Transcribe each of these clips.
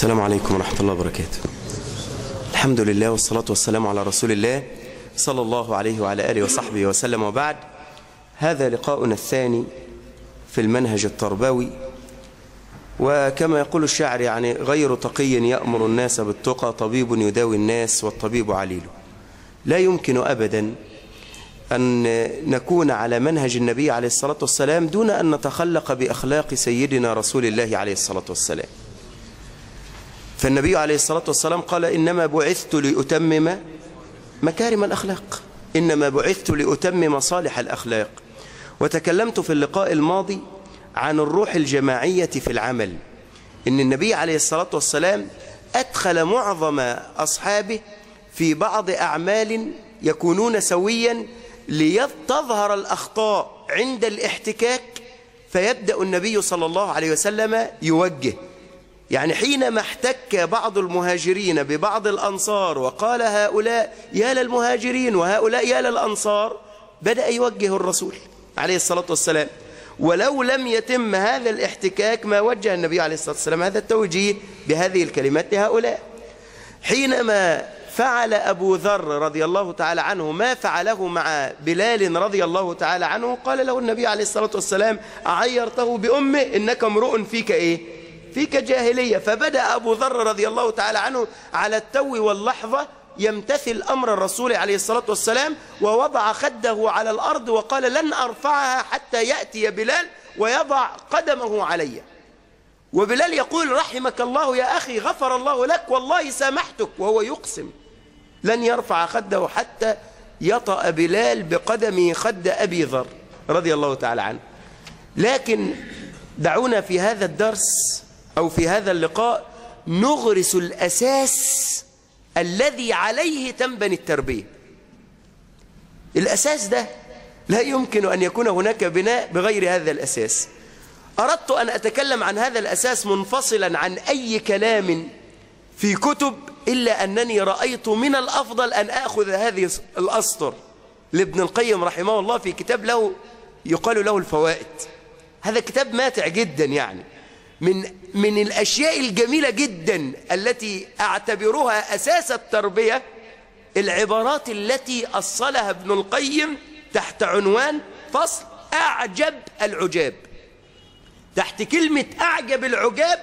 السلام عليكم ورحمة الله وبركاته الحمد لله والصلاة والسلام على رسول الله صلى الله عليه وعلى آله وصحبه وسلم وبعد هذا لقاؤنا الثاني في المنهج التربوي وكما يقول الشاعر يعني غير تقي يأمر الناس بالتقى طبيب يداوي الناس والطبيب عليل لا يمكن أبدا أن نكون على منهج النبي عليه الصلاة والسلام دون أن نتخلق بأخلاق سيدنا رسول الله عليه الصلاة والسلام فالنبي عليه الصلاة والسلام قال إنما بعثت لأتمم مكارم الأخلاق إنما بعثت لأتمم صالح الأخلاق وتكلمت في اللقاء الماضي عن الروح الجماعية في العمل إن النبي عليه الصلاة والسلام أدخل معظم أصحابه في بعض أعمال يكونون سويا ليتظهر الأخطاء عند الاحتكاك فيبدأ النبي صلى الله عليه وسلم يوجه يعني حينما احتك بعض المهاجرين ببعض الأنصار وقال هؤلاء يا للمهاجرين وهؤلاء يا للأنصار بدأ يوجه الرسول عليه الصلاة والسلام ولو لم يتم هذا الاحتكاك ما وجه النبي عليه الصلاة والسلام هذا التوجيه بهذه الكلمات لهؤلاء حينما فعل أبو ذر رضي الله تعالى عنه ما فعله مع بلال رضي الله تعالى عنه قال له النبي عليه الصلاة والسلام أعيرته بأمه إنك امرؤ فيك إيه فيك جاهلية فبدأ أبو ذر رضي الله تعالى عنه على التو واللحظة يمتثل أمر الرسول عليه الصلاة والسلام ووضع خده على الأرض وقال لن أرفعها حتى يأتي بلال ويضع قدمه علي وبلال يقول رحمك الله يا أخي غفر الله لك والله سامحتك وهو يقسم لن يرفع خده حتى يطأ بلال بقدمه خد أبي ذر رضي الله تعالى عنه لكن دعونا في هذا الدرس أو في هذا اللقاء نغرس الأساس الذي عليه تنبني التربية الأساس ده لا يمكن أن يكون هناك بناء بغير هذا الأساس أردت أن أتكلم عن هذا الأساس منفصلا عن أي كلام في كتب إلا أنني رأيت من الأفضل أن أخذ هذه الأسطر لابن القيم رحمه الله في كتاب له يقال له الفوائد هذا كتاب ماتع جدا يعني من من الأشياء الجميلة جدا التي أعتبرها أساس التربية العبارات التي أصلها ابن القيم تحت عنوان فصل أعجب العجاب تحت كلمة أعجب العجاب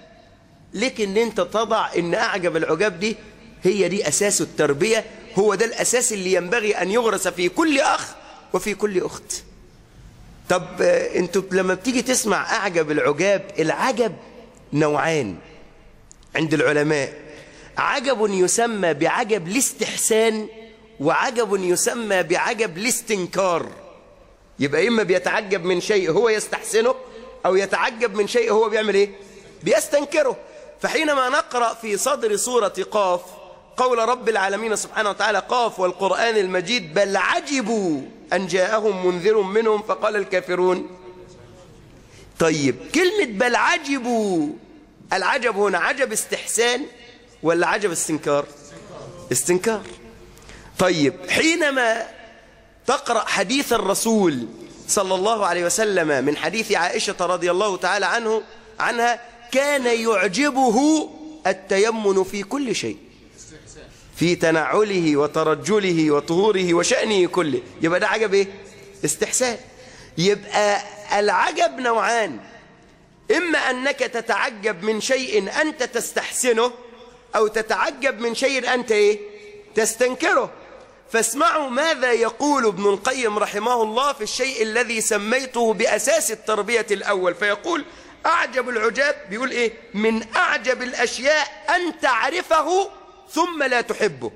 لكن أنت تضع أن أعجب العجاب دي هي دي أساس التربية هو ده الأساس اللي ينبغي أن يغرس في كل أخ وفي كل أخت طب انتوا لما بتيجي تسمع أعجب العجاب العجب نوعان عند العلماء عجب يسمى بعجب الاستحسان وعجب يسمى بعجب الاستنكار يبقى إما بيتعجب من شيء هو يستحسنه أو يتعجب من شيء هو بيعمل إيه بيستنكره فحينما نقرأ في صدر سورة قاف قول رب العالمين سبحانه وتعالى قاف والقرآن المجيد بل عجبوا أن جاءهم منذر منهم فقال الكافرون طيب كلمة بل عجبوا العجب هنا عجب استحسان ولا عجب استنكار استنكار طيب حينما تقرأ حديث الرسول صلى الله عليه وسلم من حديث عائشة رضي الله تعالى عنه عنها كان يعجبه التيمن في كل شيء في تنعله وترجله وطهوره وشأنه كله يبقى ده عجب ايه استحسان يبقى العجب نوعان إما أنك تتعجب من شيء أنت تستحسنه أو تتعجب من شيء أنت إيه؟ تستنكره فاسمعوا ماذا يقول ابن القيم رحمه الله في الشيء الذي سميته بأساس التربية الأول فيقول أعجب العجاب بيقول إيه من أعجب الأشياء أن تعرفه ثم لا تحبه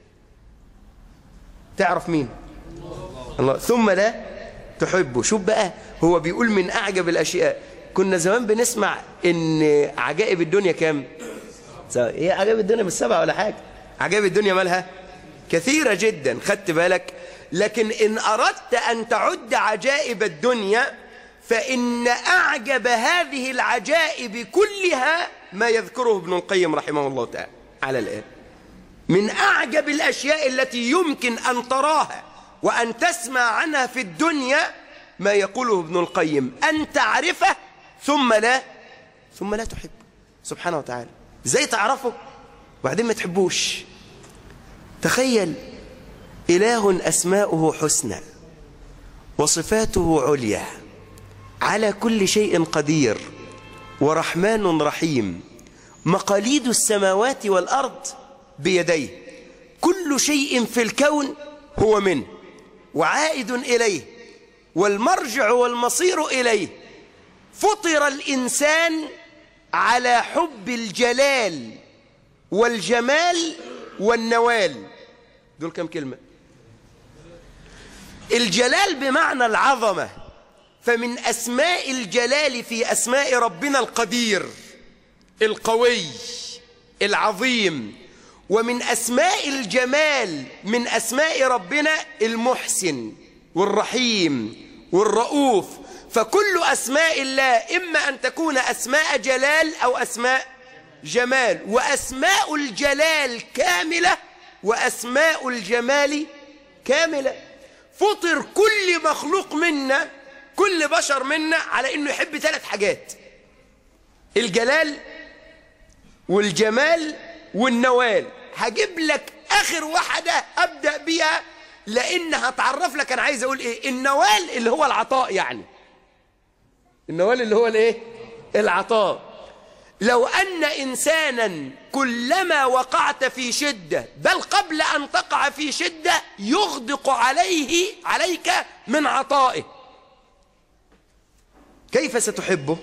تعرف مين الله ثم لا تحبه شوف بقى هو بيقول من أعجب الأشياء كنا زمان بنسمع ان عجائب الدنيا كام ايه عجائب الدنيا مش سبعة ولا حاجة عجائب الدنيا مالها كثيرة جدا خدت بالك لكن إن أردت أن تعد عجائب الدنيا فإن أعجب هذه العجائب كلها ما يذكره ابن القيم رحمه الله تعالى على الآن من أعجب الأشياء التي يمكن أن تراها وأن تسمع عنها في الدنيا ما يقوله ابن القيم أن تعرفه ثم لا ثم لا تحب سبحانه وتعالى ازاي تعرفه وبعدين ما تحبوش تخيل إله أسماؤه حسنى وصفاته عليا على كل شيء قدير ورحمن رحيم مقاليد السماوات والأرض بيديه كل شيء في الكون هو منه وعائد إليه والمرجع والمصير إليه فطر الإنسان على حب الجلال والجمال والنوال دول كم كلمة الجلال بمعنى العظمة فمن أسماء الجلال في أسماء ربنا القدير القوي العظيم ومن أسماء الجمال من أسماء ربنا المحسن والرحيم والرؤوف فكل أسماء الله إما أن تكون أسماء جلال أو أسماء جمال وأسماء الجلال كاملة وأسماء الجمال كاملة فطر كل مخلوق منا كل بشر منا على أنه يحب ثلاث حاجات الجلال والجمال والنوال هجيب لك آخر واحدة أبدأ بيها لأن هتعرف لك أنا عايز أقول إيه النوال اللي هو العطاء يعني النوال اللي هو الإيه العطاء لو أن إنسانا كلما وقعت في شدة بل قبل أن تقع في شدة يغدق عليه عليك من عطائه كيف ستحبه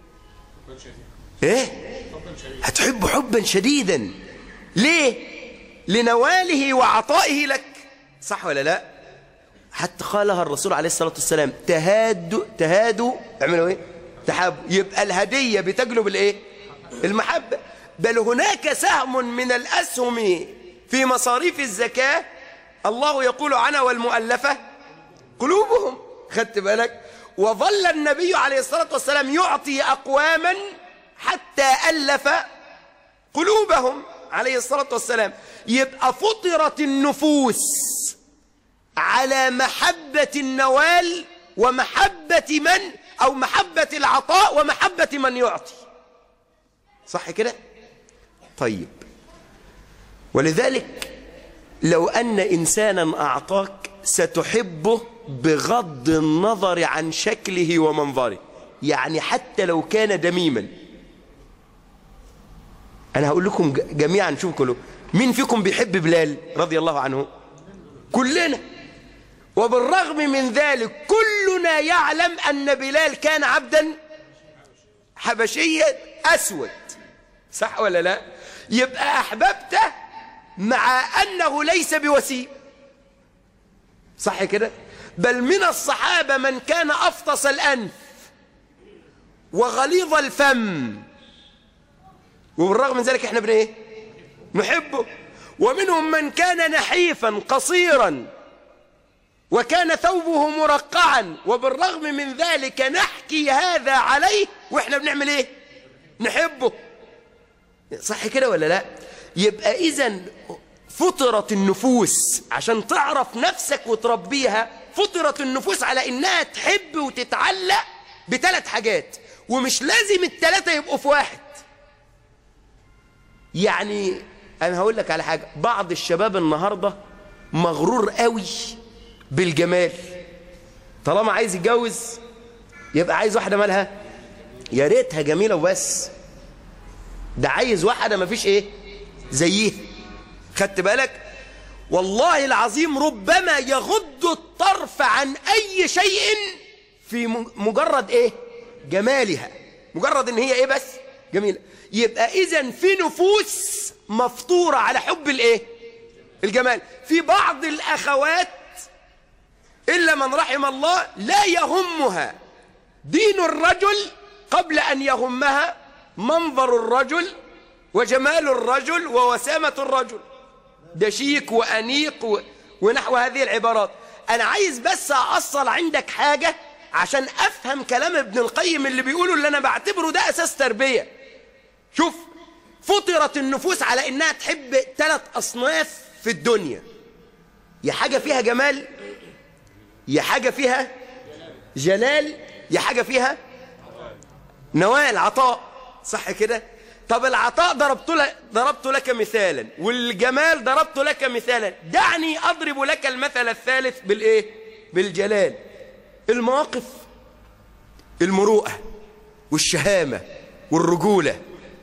ايه هتحبه حبا شديدا ليه لنواله وعطائه لك صح ولا لا حتى قالها الرسول عليه الصلاة والسلام تهادوا تهادوا اعملوا ايه تحابوا يبقى الهدية بتجلب الايه المحبة بل هناك سهم من الأسهم في مصاريف الزكاة الله يقول عنها والمؤلفة قلوبهم خدت بالك وظل النبي عليه الصلاة والسلام يعطي أقواما حتى ألف قلوبهم عليه الصلاة والسلام يبقى فطرت النفوس على محبة النوال ومحبة من أو محبة العطاء ومحبة من يعطي صح كده طيب ولذلك لو أن إنسانا أعطاك ستحبه بغض النظر عن شكله ومنظره يعني حتى لو كان دميما أنا هقول لكم جميعا شوف كله مين فيكم بيحب بلال رضي الله عنه كلنا وبالرغم من ذلك كلنا يعلم أن بلال كان عبدا حبشيا أسود صح ولا لا يبقى أحببته مع أنه ليس بوسيم صح كده بل من الصحابة من كان أفطس الأنف وغليظ الفم وبالرغم من ذلك احنا بن ايه نحبه ومنهم من كان نحيفا قصيرا وكان ثوبه مرقعا وبالرغم من ذلك نحكي هذا عليه واحنا بنعمل ايه نحبه صح كده ولا لا يبقى اذا فطرت النفوس عشان تعرف نفسك وتربيها فطرت النفوس على انها تحب وتتعلق بثلاث حاجات ومش لازم الثلاثه يبقوا في واحد يعني انا هقول لك على حاجه بعض الشباب النهارده مغرور قوي بالجمال طالما عايز يتجوز يبقى عايز واحده مالها يا ريتها جميله وبس ده عايز واحده مفيش ايه زيها خدت بالك والله العظيم ربما يغض الطرف عن اي شيء في مجرد ايه جمالها مجرد ان هي ايه بس جميله يبقى اذا في نفوس مفطوره على حب الايه الجمال في بعض الاخوات الا من رحم الله لا يهمها دين الرجل قبل ان يهمها منظر الرجل وجمال الرجل ووسامه الرجل ده شيك وانيق و... ونحو هذه العبارات انا عايز بس اصل عندك حاجه عشان افهم كلام ابن القيم اللي بيقوله اللي انا بعتبره ده اساس تربيه شوف فطرت النفوس على انها تحب ثلاث اصناف في الدنيا يا حاجه فيها جمال يا حاجه فيها جلال يا حاجه فيها نوال عطاء صح كده طب العطاء ضربت لك, ضربت لك مثالا والجمال ضربت لك مثالا دعني أضرب لك المثل الثالث بالإيه بالجلال المواقف المروءة والشهامة والرجولة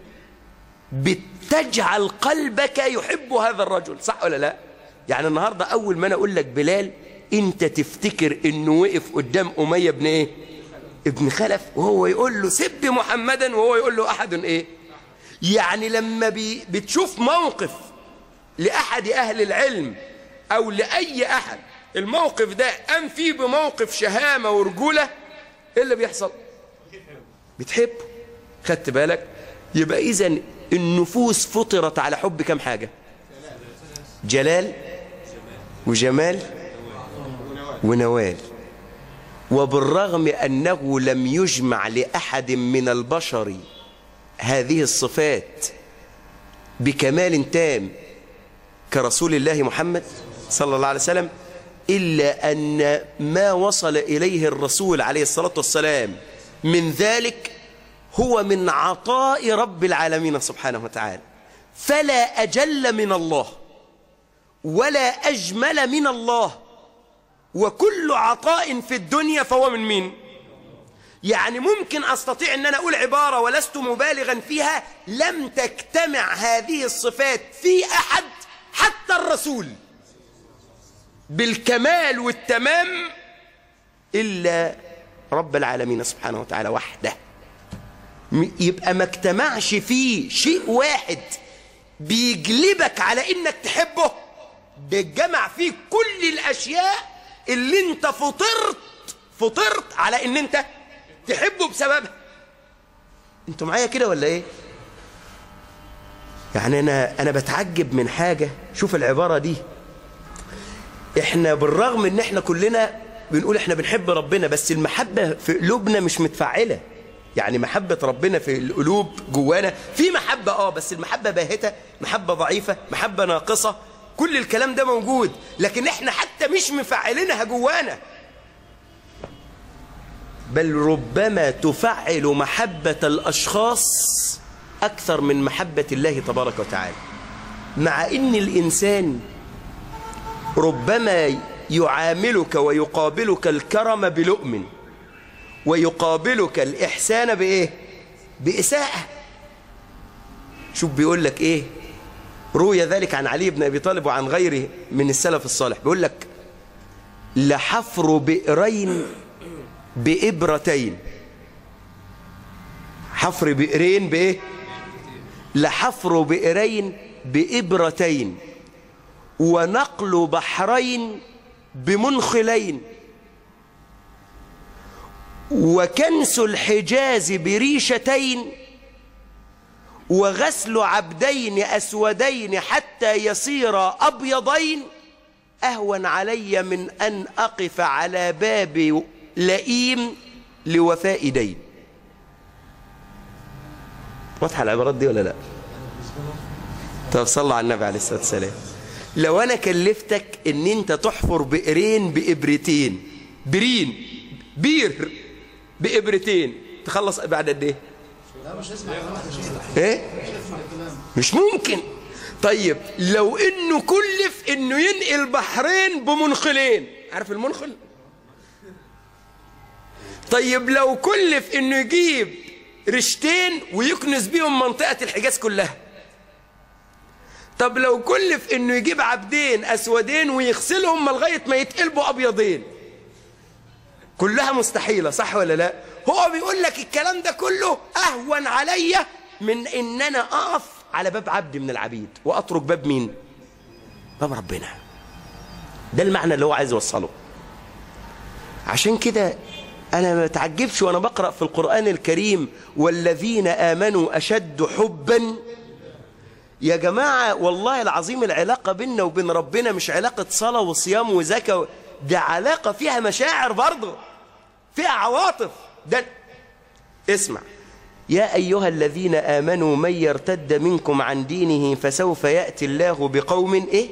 بتجعل قلبك يحب هذا الرجل صح ولا لا يعني النهاردة أول ما أنا أقول لك بلال أنت تفتكر أنه وقف قدام أمية بن إيه ابن خلف وهو يقول له سب محمدا وهو يقول له أحد إيه يعني لما بي بتشوف موقف لأحد أهل العلم أو لأي أحد الموقف ده قام فيه بموقف شهامة ورجولة إيه اللي بيحصل بتحبه خدت بالك يبقى إذا النفوس فطرت على حب كم حاجة جلال وجمال ونوال وبالرغم أنه لم يجمع لأحد من البشر هذه الصفات بكمال تام كرسول الله محمد صلى الله عليه وسلم إلا أن ما وصل إليه الرسول عليه الصلاة والسلام من ذلك هو من عطاء رب العالمين سبحانه وتعالى فلا أجل من الله ولا أجمل من الله وكل عطاء في الدنيا فهو من مين يعني ممكن أستطيع أن أنا أقول عبارة ولست مبالغا فيها لم تجتمع هذه الصفات في أحد حتى الرسول بالكمال والتمام إلا رب العالمين سبحانه وتعالى وحده يبقى ما اجتمعش فيه شيء واحد بيجلبك على انك تحبه ده اتجمع فيه كل الاشياء اللي انت فطرت فطرت على ان انت تحبه بسببها انتوا معايا كده ولا ايه يعني انا انا بتعجب من حاجه شوف العباره دي احنا بالرغم ان احنا كلنا بنقول احنا بنحب ربنا بس المحبه في قلوبنا مش متفعله يعني محبة ربنا في القلوب جوانا في محبة اه بس المحبة باهتة محبة ضعيفة محبة ناقصة كل الكلام ده موجود لكن احنا حتى مش مفعلينها جوانا بل ربما تفعل محبة الأشخاص أكثر من محبة الله تبارك وتعالى مع إن الإنسان ربما يعاملك ويقابلك الكرم بلؤم ويقابلك الإحسان بإيه بإساءة شوف بيقول لك إيه روي ذلك عن علي بن أبي طالب وعن غيره من السلف الصالح بيقول لك لحفر بئرين بإبرتين حفر بئرين بإيه لحفر بئرين بإبرتين ونقل بحرين بمنخلين وكنس الحجاز بريشتين وغسل عبدين أسودين حتى يصيرا أبيضين أهون علي من أن أقف على باب لئيم لوفاء دين واضحة العبارات دي ولا لا طب صلى على النبي عليه الصلاة والسلام لو أنا كلفتك أن أنت تحفر بئرين بإبرتين برين بير بإبرتين تخلص بعد قد ايه لا مش هسمع ايه مش ممكن طيب لو انه كلف انه ينقل بحرين بمنخلين عارف المنخل طيب لو كلف انه يجيب رشتين ويكنس بيهم منطقة الحجاز كلها طب لو كلف انه يجيب عبدين اسودين ويغسلهم لغايه ما يتقلبوا ابيضين كلها مستحيله صح ولا لا هو بيقول لك الكلام ده كله اهون عليا من ان انا اقف على باب عبد من العبيد واترك باب مين باب ربنا ده المعنى اللي هو عايز يوصله عشان كده انا ما تعجبش وانا بقرا في القران الكريم والذين امنوا اشد حبا يا جماعة والله العظيم العلاقة بيننا وبين ربنا مش علاقة صلاة وصيام وزكاة ده علاقة فيها مشاعر برضه فيها عواطف ده اسمع يا أيها الذين آمنوا من يرتد منكم عن دينه فسوف يأتي الله بقوم إيه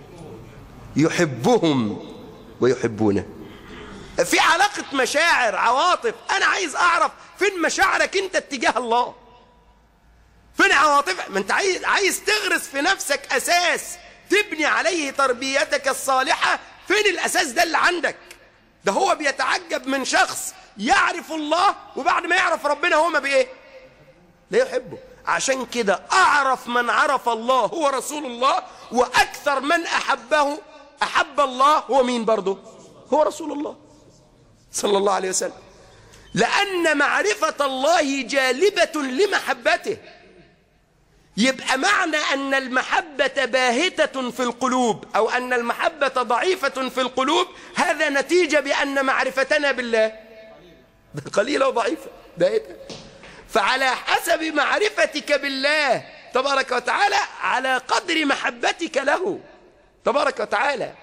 يحبهم ويحبونه في علاقة مشاعر عواطف أنا عايز أعرف فين مشاعرك أنت اتجاه الله فين عواطفك ما انت عايز عايز تغرس في نفسك اساس تبني عليه تربيتك الصالحه فين الاساس ده اللي عندك ده هو بيتعجب من شخص يعرف الله وبعد ما يعرف ربنا هو ما بايه لا يحبه عشان كده اعرف من عرف الله هو رسول الله واكثر من احبه احب الله هو مين برضه هو رسول الله صلى الله عليه وسلم لان معرفه الله جالبه لمحبته يبقى معنى أن المحبة باهتة في القلوب أو أن المحبة ضعيفة في القلوب هذا نتيجة بأن معرفتنا بالله قليلة وضعيفة باهتة فعلى حسب معرفتك بالله تبارك وتعالى على قدر محبتك له تبارك وتعالى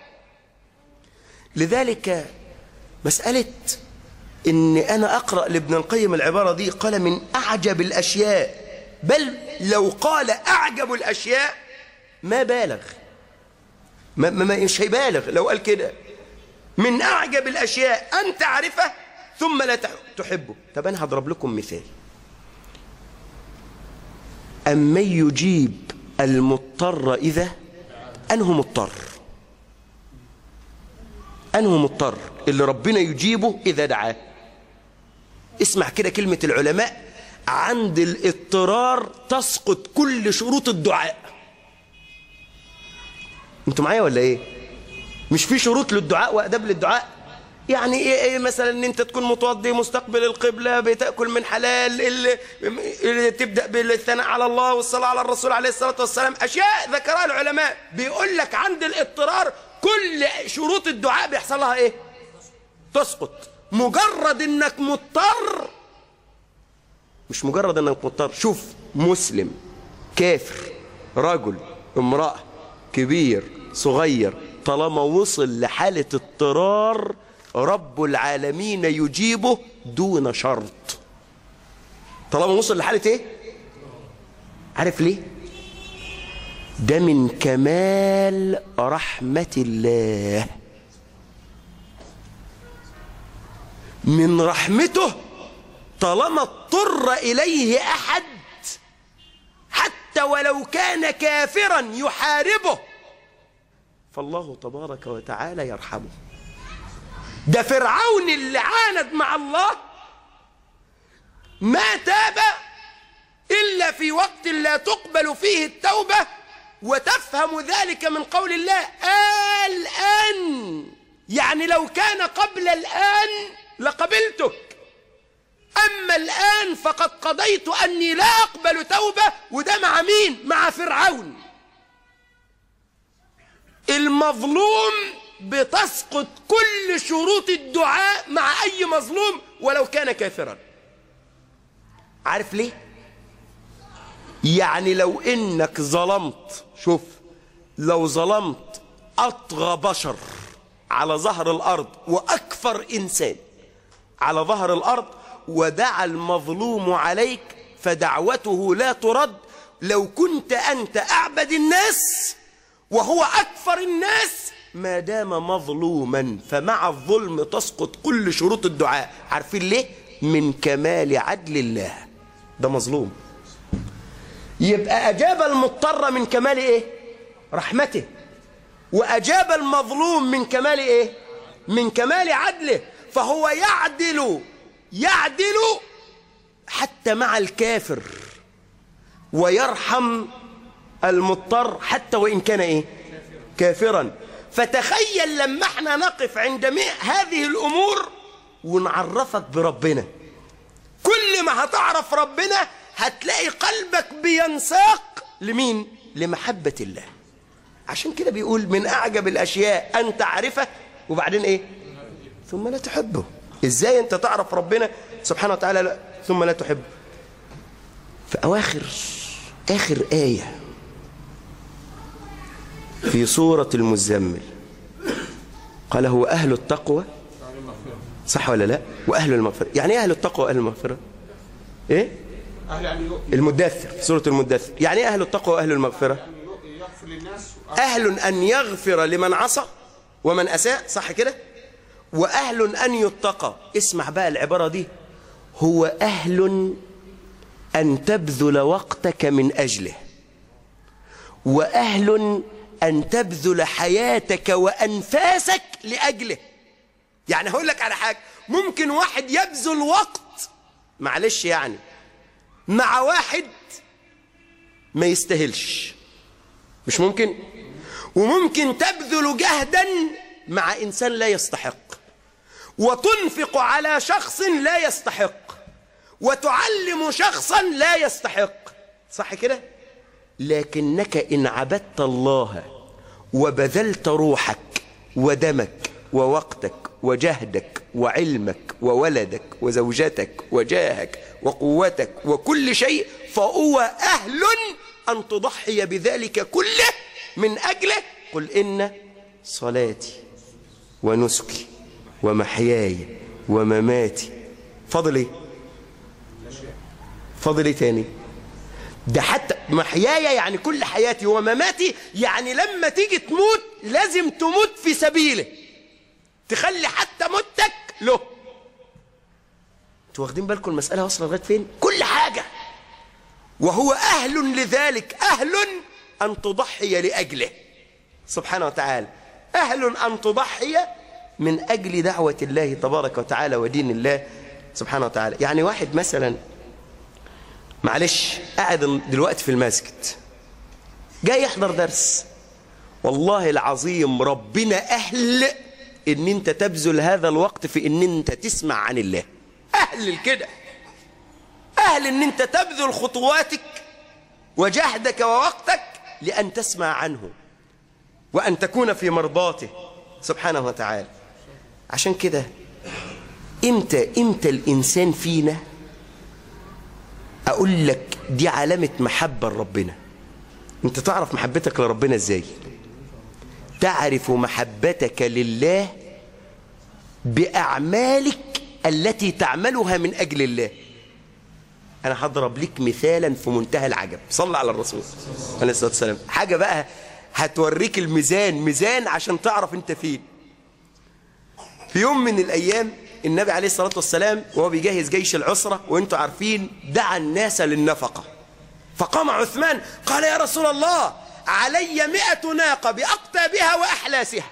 لذلك مسألة إن أنا أقرأ لابن القيم العبارة دي قال من أعجب الأشياء بل لو قال أعجب الأشياء ما بالغ ما, ما مش هيبالغ لو قال كده من أعجب الأشياء أن تعرفه ثم لا تحبه طب أنا هضرب لكم مثال أمن يجيب المضطر إذا أنه مضطر أنه مضطر اللي ربنا يجيبه إذا دعاه اسمع كده كلمة العلماء عند الاضطرار تسقط كل شروط الدعاء انتوا معايا ولا ايه مش في شروط للدعاء واداب للدعاء يعني ايه, إيه مثلا ان انت تكون متوضي مستقبل القبلة بتأكل من حلال اللي, اللي تبدأ بالثناء على الله والصلاة على الرسول عليه الصلاة والسلام اشياء ذكرها العلماء بيقول لك عند الاضطرار كل شروط الدعاء بيحصل لها ايه تسقط مجرد انك مضطر مش مجرد انك مضطر شوف مسلم كافر رجل امرأة كبير صغير طالما وصل لحالة اضطرار رب العالمين يجيبه دون شرط طالما وصل لحالة ايه عارف ليه ده من كمال رحمة الله من رحمته طالما اضطر إليه أحد حتى ولو كان كافرا يحاربه فالله تبارك وتعالى يرحمه ده فرعون اللي عاند مع الله ما تاب إلا في وقت لا تقبل فيه التوبة وتفهم ذلك من قول الله الآن يعني لو كان قبل الآن لقبلتك أما الآن فقد قضيت أني لا أقبل توبة وده مع مين؟ مع فرعون المظلوم بتسقط كل شروط الدعاء مع أي مظلوم ولو كان كافرا عارف ليه؟ يعني لو إنك ظلمت شوف لو ظلمت أطغى بشر على ظهر الأرض وأكثر إنسان على ظهر الأرض ودعا المظلوم عليك فدعوته لا ترد لو كنت أنت أعبد الناس وهو أكثر الناس ما دام مظلوما فمع الظلم تسقط كل شروط الدعاء عارفين ليه؟ من كمال عدل الله ده مظلوم يبقى أجاب المضطر من كمال إيه؟ رحمته وأجاب المظلوم من كمال إيه؟ من كمال عدله فهو يعدل يعدل حتى مع الكافر ويرحم المضطر حتى وإن كان إيه كافرا فتخيل لما احنا نقف عند هذه الأمور ونعرفك بربنا كل ما هتعرف ربنا هتلاقي قلبك بينساق لمين لمحبة الله عشان كده بيقول من أعجب الأشياء أن تعرفه وبعدين إيه ثم لا تحبه إزاي أنت تعرف ربنا سبحانه وتعالى لا ثم لا تحبه في أواخر آخر آية في سورة المزمل قال هو أهل التقوى صح ولا لا وأهل المغفرة يعني إيه أهل التقوى وأهل المغفرة إيه المدثر سورة المدثر يعني إيه أهل التقوى وأهل المغفرة أهل أن يغفر لمن عصى ومن أساء صح كده وأهل أن يتقى اسمع بقى العبارة دي هو أهل أن تبذل وقتك من أجله وأهل أن تبذل حياتك وأنفاسك لأجله يعني هقول لك على حاجة ممكن واحد يبذل وقت معلش يعني مع واحد ما يستاهلش مش ممكن وممكن تبذل جهدا مع إنسان لا يستحق وتنفق على شخص لا يستحق وتعلم شخصا لا يستحق صح كده لكنك إن عبدت الله وبذلت روحك ودمك ووقتك وجهدك وعلمك وولدك وزوجتك وجاهك وقوتك وكل شيء فهو أهل أن تضحي بذلك كله من أجله قل إن صلاتي ونسكي ومحياي ومماتي فاضل ايه فاضل ايه تاني ده حتى محياي يعني كل حياتي ومماتي يعني لما تيجي تموت لازم تموت في سبيله تخلي حتى موتك له انتوا واخدين بالكم المسألة واصلة لغاية فين كل حاجة وهو أهل لذلك أهل أن تضحي لأجله سبحانه وتعالى أهل أن تضحي من أجل دعوة الله تبارك وتعالى ودين الله سبحانه وتعالى يعني واحد مثلا معلش قاعد دلوقتي في المسجد جاي يحضر درس والله العظيم ربنا أهل ان انت تبذل هذا الوقت في ان انت تسمع عن الله أهل كده أهل ان انت تبذل خطواتك وجهدك ووقتك لأن تسمع عنه وأن تكون في مرضاته سبحانه وتعالى عشان كده امتى امتى الإنسان فينا أقول لك دي علامة محبة لربنا انت تعرف محبتك لربنا ازاي تعرف محبتك لله بأعمالك التي تعملها من أجل الله أنا هضرب لك مثالا في منتهى العجب صلى على الرسول عليه الصلاة والسلام حاجة بقى هتوريك الميزان ميزان عشان تعرف انت فين في يوم من الأيام النبي عليه الصلاة والسلام وهو بيجهز جيش العسرة وانتوا عارفين دعا الناس للنفقة فقام عثمان قال يا رسول الله علي مئة ناقة بأقتابها وأحلاسها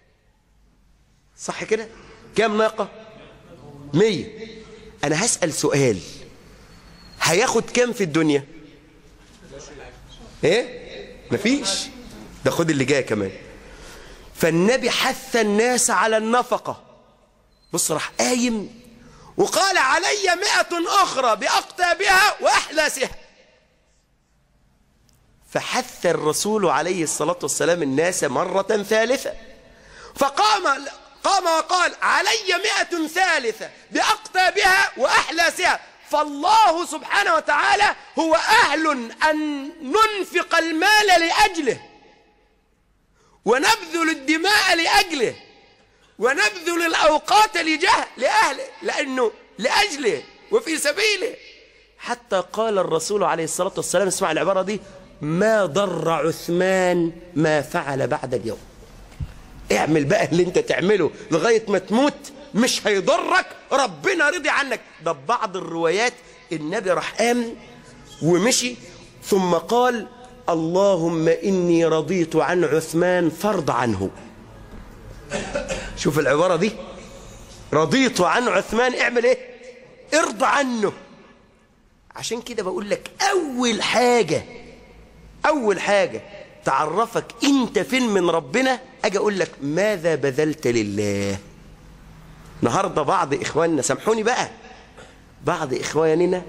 صح كده كام ناقة مية أنا هسأل سؤال هياخد كام في الدنيا ايه مفيش ده خد اللي جاي كمان فالنبي حث الناس على النفقة بص راح قايم وقال علي مئة أخرى بأقتابها وأحلاسها فحث الرسول عليه الصلاة والسلام الناس مرة ثالثة فقام قام وقال علي مئة ثالثة بأقتابها وأحلاسها فالله سبحانه وتعالى هو أهل أن ننفق المال لأجله ونبذل الدماء لأجله ونبذل الأوقات لجهل لأهله لأنه لأجله وفي سبيله حتى قال الرسول عليه الصلاة والسلام اسمع العبارة دي ما ضر عثمان ما فعل بعد اليوم اعمل بقى اللي انت تعمله لغاية ما تموت مش هيضرك ربنا رضي عنك ده ببعض الروايات النبي راح قام ومشي ثم قال اللهم إني رضيت عن عثمان فرض عنه شوف العبارة دي رضيت عن عثمان اعمل ايه ارضى عنه عشان كده بقول لك أول حاجة أول حاجة تعرفك أنت فين من ربنا أجي أقول لك ماذا بذلت لله النهاردة بعض إخواننا سامحوني بقى بعض إخواننا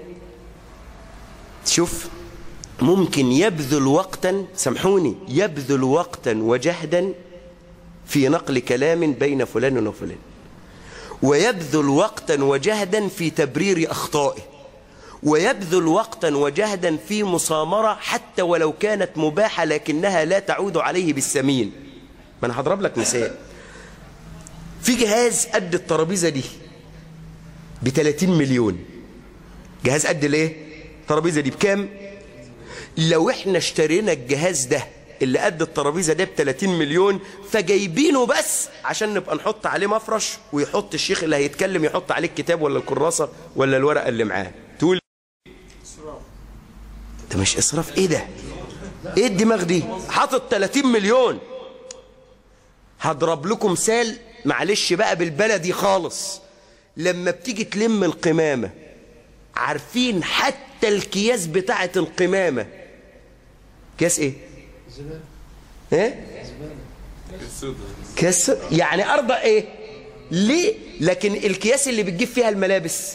شوف ممكن يبذل وقتا سامحوني يبذل وقتا وجهدا في نقل كلام بين فلان وفلان ويبذل وقتا وجهدا في تبرير أخطائه ويبذل وقتا وجهدا في مصامرة حتى ولو كانت مباحة لكنها لا تعود عليه بالسمين ما أنا هضرب لك مثال في جهاز قد الترابيزة دي ب 30 مليون جهاز قد الايه الترابيزة دي بكام لو احنا اشترينا الجهاز ده اللي قد الترابيزة ده ب 30 مليون فجايبينه بس عشان نبقى نحط عليه مفرش ويحط الشيخ اللي هيتكلم يحط عليه الكتاب ولا الكراسة ولا الورقة اللي معاه تقول ده مش اسراف ايه ده ايه الدماغ دي حاطط 30 مليون هضرب لكم مثال معلش بقى بالبلدي خالص لما بتيجي تلم القمامة عارفين حتى الكياس بتاعة القمامة كياس ايه ايه كياس يعني ارضى ايه ليه لكن الكياس اللي بتجيب فيها الملابس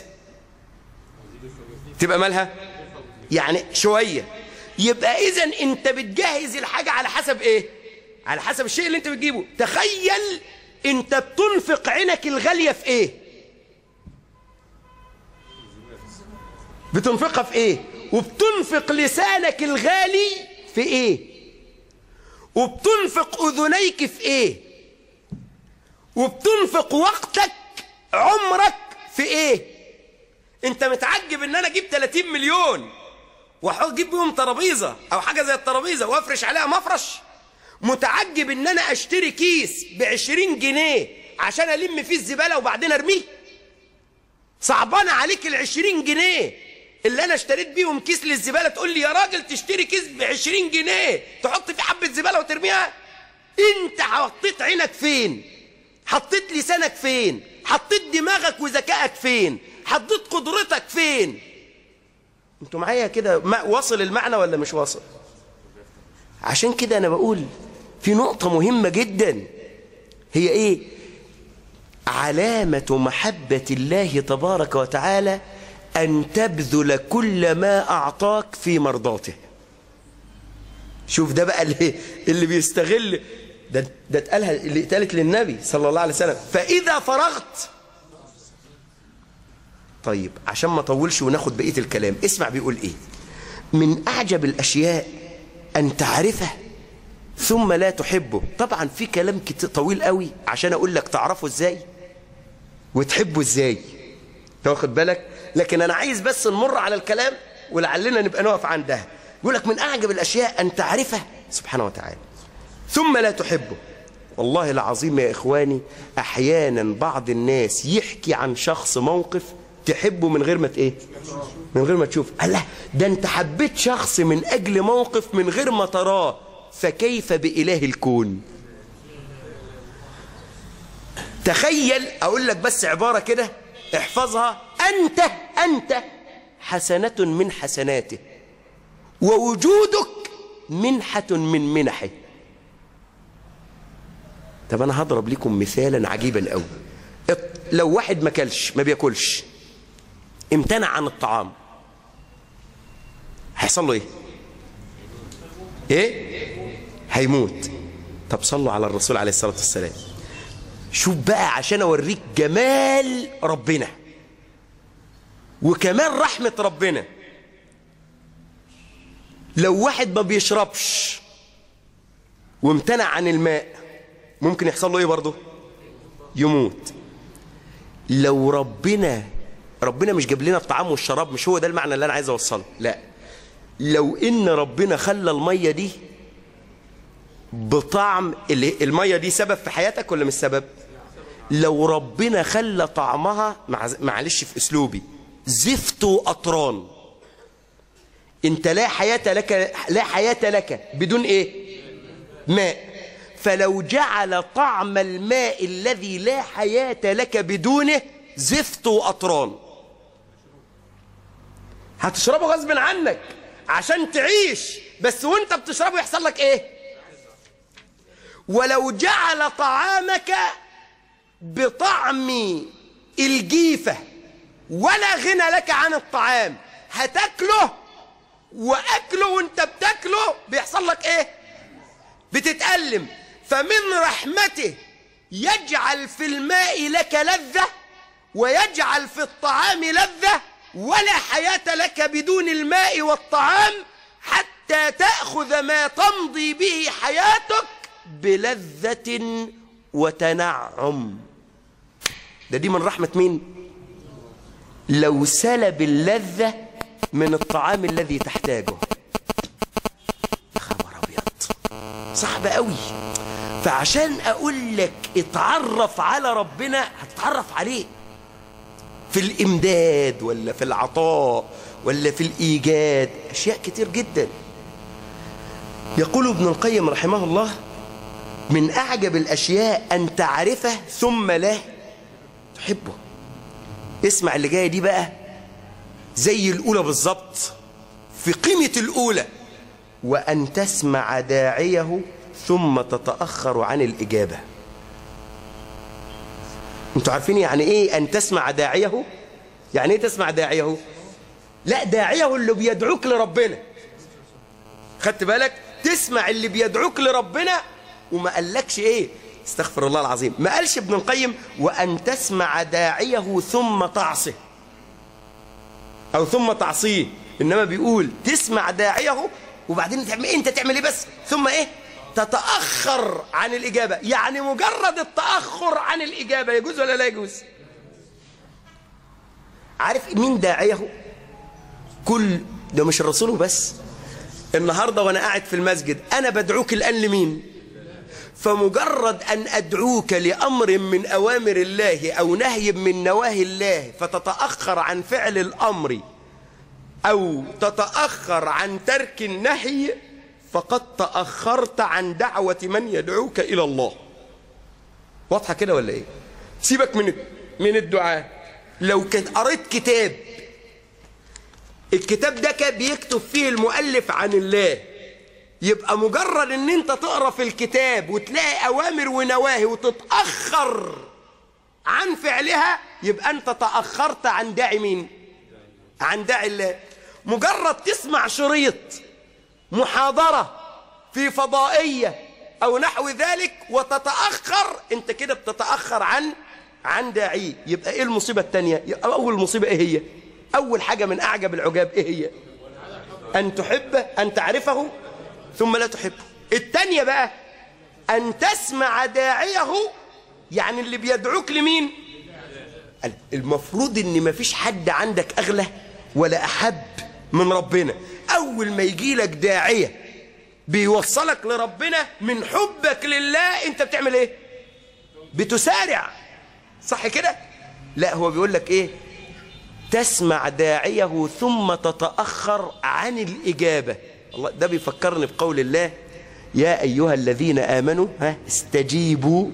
تبقى مالها يعني شوية يبقى اذا انت بتجهز الحاجة على حسب ايه على حسب الشيء اللي انت بتجيبه تخيل انت بتنفق عينك الغالية في ايه بتنفقها في ايه وبتنفق لسانك الغالي في ايه وبتنفق اذنيك في ايه وبتنفق وقتك عمرك في ايه انت متعجب ان انا اجيب 30 مليون واحط اجيب بيهم ترابيزه او حاجه زي الترابيزه وافرش عليها مفرش متعجب ان انا اشتري كيس ب 20 جنيه عشان الم فيه الزباله وبعدين ارميه صعبان عليك ال 20 جنيه اللي انا اشتريت بيهم كيس للزباله تقول لي يا راجل تشتري كيس ب 20 جنيه تحط فيه حبه زباله وترميها انت حطيت عينك فين حطيت لسانك فين حطيت دماغك وذكائك فين حطيت قدرتك فين انتوا معايا كده ما- واصل المعنى ولا مش واصل عشان كده انا بقول في نقطة مهمة جدا هي ايه علامة محبة الله تبارك وتعالى أن تبذل كل ما أعطاك في مرضاته شوف ده بقى اللي, اللي بيستغل ده, ده اتقالها اللي اتقالت للنبي صلى الله عليه وسلم فإذا فرغت طيب عشان ما اطولش وناخد بقية الكلام اسمع بيقول ايه من أعجب الأشياء أن تعرفه ثم لا تحبه طبعا في كلام كتير طويل قوي عشان أقول لك تعرفه ازاي وتحبه ازاي تاخد بالك لكن أنا عايز بس نمر على الكلام ولعلنا نبقى نقف عندها يقول لك من أعجب الأشياء أن تعرفه سبحانه وتعالى ثم لا تحبه والله العظيم يا إخواني أحيانا بعض الناس يحكي عن شخص موقف تحبه من غير ما ت- ايه من غير ما تشوف الله ده انت حبيت شخص من أجل موقف من غير ما تراه فكيف بإله الكون تخيل أقول لك بس عبارة كده احفظها أنت أنت حسنة من حسناته ووجودك منحة من منحه طب أنا هضرب لكم مثالا عجيبا قوي لو واحد ما كلش ما بياكلش امتنع عن الطعام هيحصل له ايه ايه هيموت طب صلوا على الرسول عليه الصلاة والسلام شوف بقى عشان اوريك جمال ربنا وكمال رحمة ربنا لو واحد ما بيشربش وامتنع عن الماء ممكن يحصل له ايه برضه يموت لو ربنا ربنا مش جاب لنا الطعام والشراب مش هو ده المعنى اللي انا عايز اوصله لا لو ان ربنا خلى الميه دي بطعم اللي الميه دي سبب في حياتك ولا مش سبب لو ربنا خلى طعمها مع معلش في اسلوبي زفت وقطران انت لا حياه لك لا حياه لك بدون ايه ماء فلو جعل طعم الماء الذي لا حياة لك بدونه زفت وأطران هتشربه غصب عنك عشان تعيش بس وانت بتشربه يحصل لك ايه ولو جعل طعامك بطعم الجيفة ولا غنى لك عن الطعام هتاكله واكله وانت بتاكله بيحصل لك ايه بتتألم فمن رحمته يجعل في الماء لك لذة ويجعل في الطعام لذة ولا حياة لك بدون الماء والطعام حتى تأخذ ما تمضي به حياتك بلذة وتنعم ده دي من رحمة مين لو سلب اللذة من الطعام الذي تحتاجه خبر أبيض صعب قوي فعشان اقول لك اتعرف على ربنا هتتعرف عليه في الإمداد ولا في العطاء ولا في الإيجاد أشياء كتير جدا يقول ابن القيم رحمه الله من أعجب الأشياء أن تعرفه ثم لا تحبه اسمع اللي جاية دي بقى زي الأولى بالظبط في قيمة الأولى وأن تسمع داعيه ثم تتأخر عن الإجابة انتوا عارفين يعني ايه أن تسمع داعيه يعني ايه تسمع داعيه لا داعيه اللي بيدعوك لربنا خدت بالك تسمع اللي بيدعوك لربنا وما قالكش ايه استغفر الله العظيم ما قالش ابن القيم وأن تسمع داعيه ثم تعصه أو ثم تعصيه إنما بيقول تسمع داعيه وبعدين تعمل انت تعمل ايه بس ثم ايه تتأخر عن الإجابة يعني مجرد التأخر عن الإجابة يجوز ولا لا يجوز عارف مين داعيه كل ده مش الرسول بس النهاردة وأنا قاعد في المسجد أنا بدعوك الآن لمين فمجرد أن أدعوك لأمر من أوامر الله أو نهي من نواهي الله فتتأخر عن فعل الأمر أو تتأخر عن ترك النهي فقد تأخرت عن دعوة من يدعوك إلى الله واضحة كده ولا إيه سيبك من من الدعاء لو كنت قريت كتاب الكتاب ده كان بيكتب فيه المؤلف عن الله يبقى مجرد ان انت تقرا في الكتاب وتلاقي اوامر ونواهي وتتاخر عن فعلها يبقى انت تاخرت عن داعي مين عن داعي الله مجرد تسمع شريط محاضره في فضائيه او نحو ذلك وتتاخر انت كده بتتاخر عن عن داعيه يبقى ايه المصيبه الثانيه اول مصيبه ايه هي اول حاجه من اعجب العجاب ايه هي ان تحبه ان تعرفه ثم لا تحبه التانية بقى أن تسمع داعيه يعني اللي بيدعوك لمين المفروض ان مفيش حد عندك أغلى ولا أحب من ربنا أول ما يجي لك داعية بيوصلك لربنا من حبك لله أنت بتعمل إيه بتسارع صح كده لا هو بيقول لك إيه تسمع داعيه ثم تتأخر عن الإجابة الله ده بيفكرني بقول الله يا أيها الذين آمنوا ها استجيبوا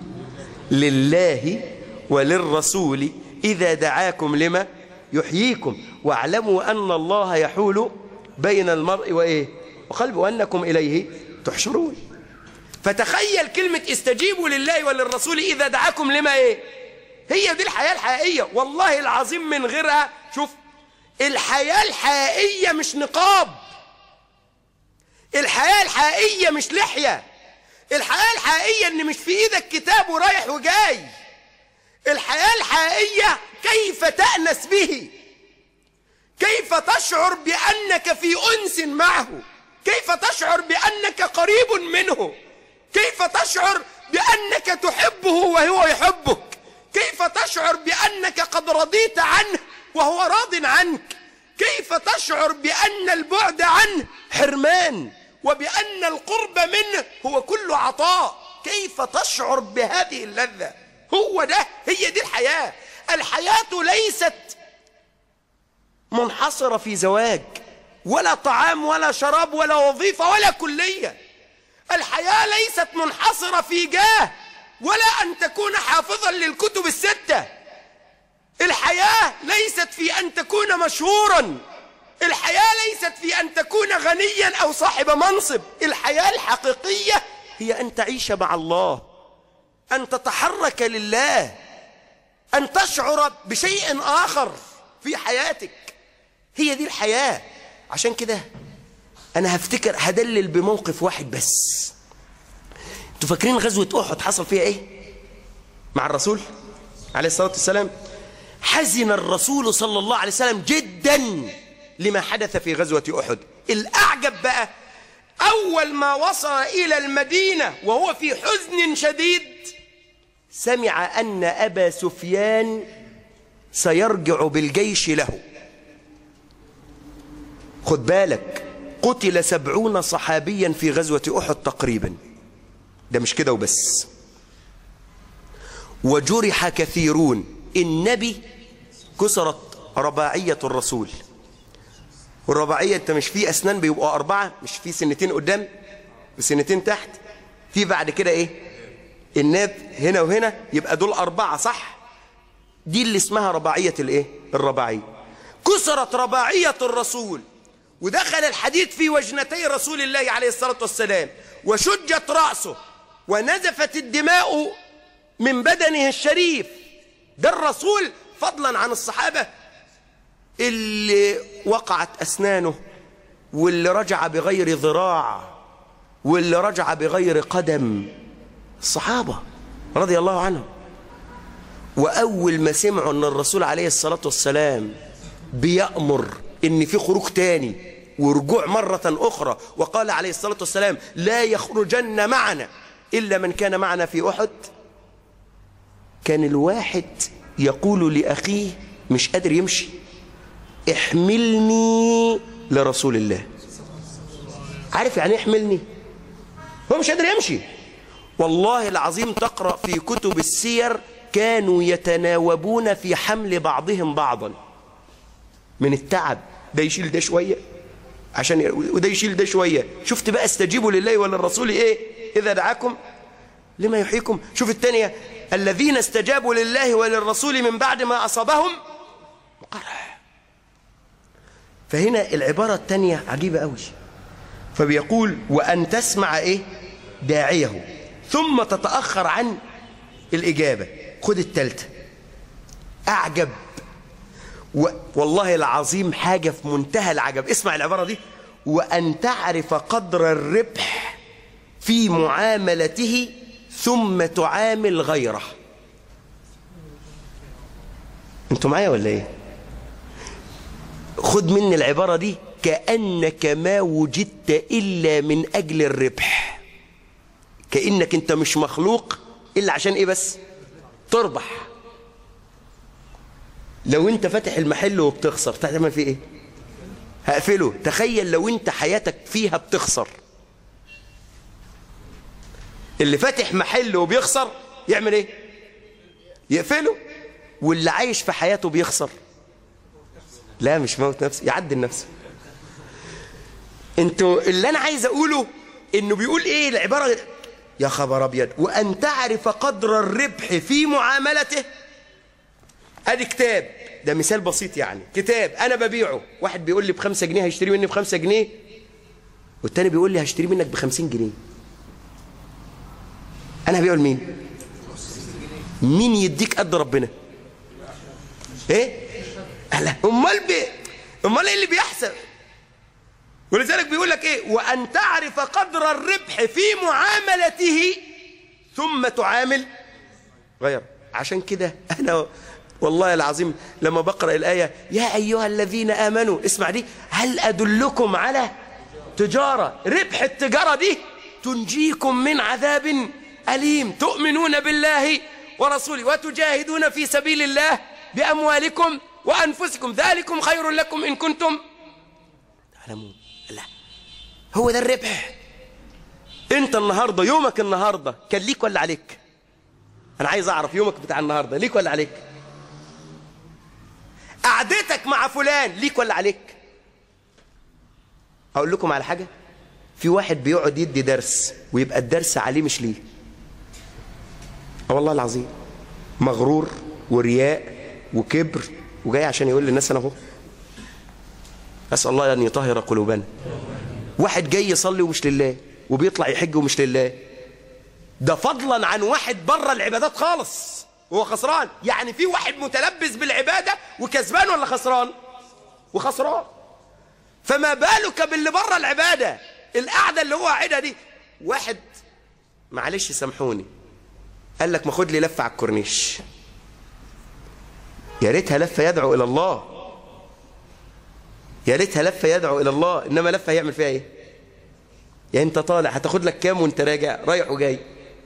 لله وللرسول إذا دعاكم لما يحييكم واعلموا أن الله يحول بين المرء وإيه وقلبه وأنكم إليه تحشرون فتخيل كلمة استجيبوا لله وللرسول إذا دعاكم لما إيه هي دي الحياة الحقيقية والله العظيم من غيرها شوف الحياة الحقيقية مش نقاب الحياة الحقيقية مش لحية الحياة الحقيقية ان مش في ايدك كتاب ورايح وجاي الحياة الحقيقية كيف تأنس به كيف تشعر بأنك في أنس معه كيف تشعر بأنك قريب منه كيف تشعر بأنك تحبه وهو يحبك كيف تشعر بأنك قد رضيت عنه وهو راض عنك كيف تشعر بأن البعد عنه حرمان وبأن القرب منه هو كل عطاء كيف تشعر بهذه اللذة هو ده هي دي الحياة الحياة ليست منحصرة في زواج ولا طعام ولا شراب ولا وظيفة ولا كلية الحياة ليست منحصرة في جاه ولا أن تكون حافظا للكتب الستة الحياة ليست في أن تكون مشهورا الحياة ليست في أن تكون غنيا أو صاحب منصب الحياة الحقيقية هي أن تعيش مع الله أن تتحرك لله أن تشعر بشيء آخر في حياتك هي دي الحياة عشان كده أنا هفتكر هدلل بموقف واحد بس انتوا فاكرين غزوة أحد حصل فيها إيه مع الرسول عليه الصلاة والسلام حزن الرسول صلى الله عليه وسلم جدا لما حدث في غزوة أحد الأعجب بقى أول ما وصل إلى المدينة وهو في حزن شديد سمع أن أبا سفيان سيرجع بالجيش له خد بالك قتل سبعون صحابيا في غزوة أحد تقريبا ده مش كده وبس وجرح كثيرون النبي كسرت رباعية الرسول والرباعية انت مش في اسنان بيبقوا اربعة مش في سنتين قدام وسنتين تحت في بعد كده ايه الناب هنا وهنا يبقى دول اربعة صح دي اللي اسمها رباعية الايه الرباعية كسرت رباعية الرسول ودخل الحديد في وجنتي رسول الله عليه الصلاة والسلام وشجت رأسه ونزفت الدماء من بدنه الشريف ده الرسول فضلا عن الصحابة اللي وقعت أسنانه واللي رجع بغير ذراع واللي رجع بغير قدم الصحابة رضي الله عنهم وأول ما سمعوا أن الرسول عليه الصلاة والسلام بيأمر أن في خروج تاني ورجوع مرة أخرى وقال عليه الصلاة والسلام لا يخرجن معنا إلا من كان معنا في أحد كان الواحد يقول لأخيه مش قادر يمشي احملني لرسول الله عارف يعني احملني هو مش قادر يمشي والله العظيم تقرأ في كتب السير كانوا يتناوبون في حمل بعضهم بعضا من التعب ده يشيل ده شوية عشان ي... وده يشيل ده شوية شفت بقى استجيبوا لله وللرسول ايه إذا دعاكم لما يحييكم شوف الثانية الذين استجابوا لله وللرسول من بعد ما أصابهم قرح فهنا العبارة الثانية عجيبة قوي فبيقول وأن تسمع إيه داعيه ثم تتأخر عن الإجابة خد التالتة أعجب و... والله العظيم حاجة في منتهى العجب اسمع العبارة دي وأن تعرف قدر الربح في معاملته ثم تعامل غيره انتوا معايا ولا ايه خد مني العبارة دي كأنك ما وجدت إلا من أجل الربح كأنك انت مش مخلوق إلا عشان ايه بس تربح لو انت فاتح المحل وبتخسر تعمل فيه ايه هقفله تخيل لو انت حياتك فيها بتخسر اللي فاتح محل وبيخسر يعمل ايه يقفله واللي عايش في حياته بيخسر لا مش موت نفسه يعدل نفسه انتوا اللي انا عايز اقوله انه بيقول ايه العباره يا خبر ابيض وان تعرف قدر الربح في معاملته ادي كتاب ده مثال بسيط يعني كتاب انا ببيعه واحد بيقول لي بخمسة جنيه هيشتري مني بخمسة جنيه والتاني بيقول لي هشتري منك بخمسين جنيه انا هبيعه لمين مين يديك قد ربنا ايه لا امال بي امال ايه اللي بيحصل ولذلك بيقول لك ايه وان تعرف قدر الربح في معاملته ثم تعامل غير عشان كده انا والله العظيم لما بقرا الايه يا ايها الذين امنوا اسمع دي هل ادلكم على تجاره ربح التجاره دي تنجيكم من عذاب أليم تؤمنون بالله ورسوله وتجاهدون في سبيل الله بأموالكم وأنفسكم ذلكم خير لكم إن كنتم تعلمون لا هو ده الربح انت النهاردة يومك النهاردة كان ليك ولا عليك انا عايز اعرف يومك بتاع النهاردة ليك ولا عليك قعدتك مع فلان ليك ولا عليك اقول لكم على حاجة في واحد بيقعد يدي درس ويبقى الدرس عليه مش ليه اه والله العظيم مغرور ورياء وكبر وجاي عشان يقول للناس انا اهو اسال الله ان يطهر قلوبنا واحد جاي يصلي ومش لله وبيطلع يحج ومش لله ده فضلا عن واحد بره العبادات خالص وهو خسران يعني في واحد متلبس بالعباده وكسبان ولا خسران وخسران فما بالك باللي بره العباده القعده اللي هو قاعدها دي واحد معلش سامحوني قال لك ما خد لي لفه على الكورنيش يا ريتها لفه يدعو الى الله يا ريتها لفه يدعو الى الله انما لفه هيعمل فيها ايه يعني انت طالع هتاخد لك كام وانت راجع رايح وجاي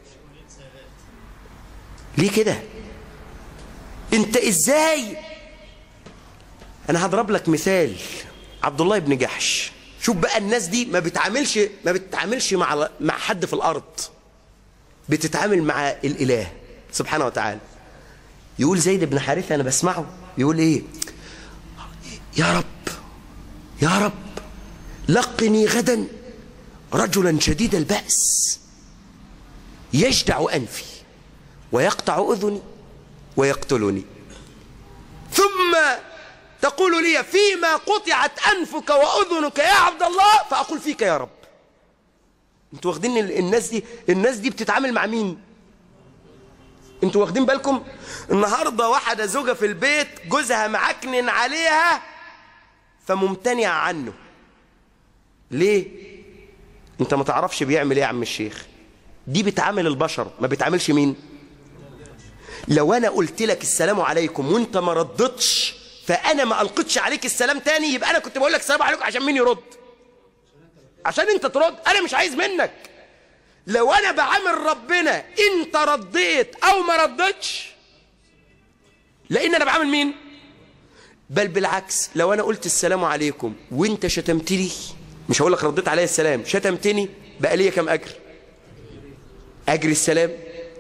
ليه كده انت ازاي انا هضرب لك مثال عبد الله بن جحش شوف بقى الناس دي ما بتعاملش ما بتتعاملش مع مع حد في الارض بتتعامل مع الاله سبحانه وتعالى يقول زيد بن حارثة أنا بسمعه يقول إيه يا رب يا رب لقني غدا رجلا شديد البأس يجدع أنفي ويقطع أذني ويقتلني ثم تقول لي فيما قطعت أنفك وأذنك يا عبد الله فأقول فيك يا رب انتوا واخدين الناس دي الناس دي بتتعامل مع مين انتوا واخدين بالكم النهارده واحده زوجه في البيت جوزها معكنن عليها فممتنع عنه ليه انت ما تعرفش بيعمل ايه يا عم الشيخ دي بتعامل البشر ما بتعاملش مين لو انا قلت لك السلام عليكم وانت ما ردتش فانا ما القتش عليك السلام تاني يبقى انا كنت بقول لك السلام عليكم عشان مين يرد عشان انت ترد انا مش عايز منك لو انا بعامل ربنا انت رديت او ما ردتش لان انا بعامل مين بل بالعكس لو انا قلت السلام عليكم وانت شتمتني مش هقول لك رديت عليا السلام شتمتني بقى ليا كام اجر اجر السلام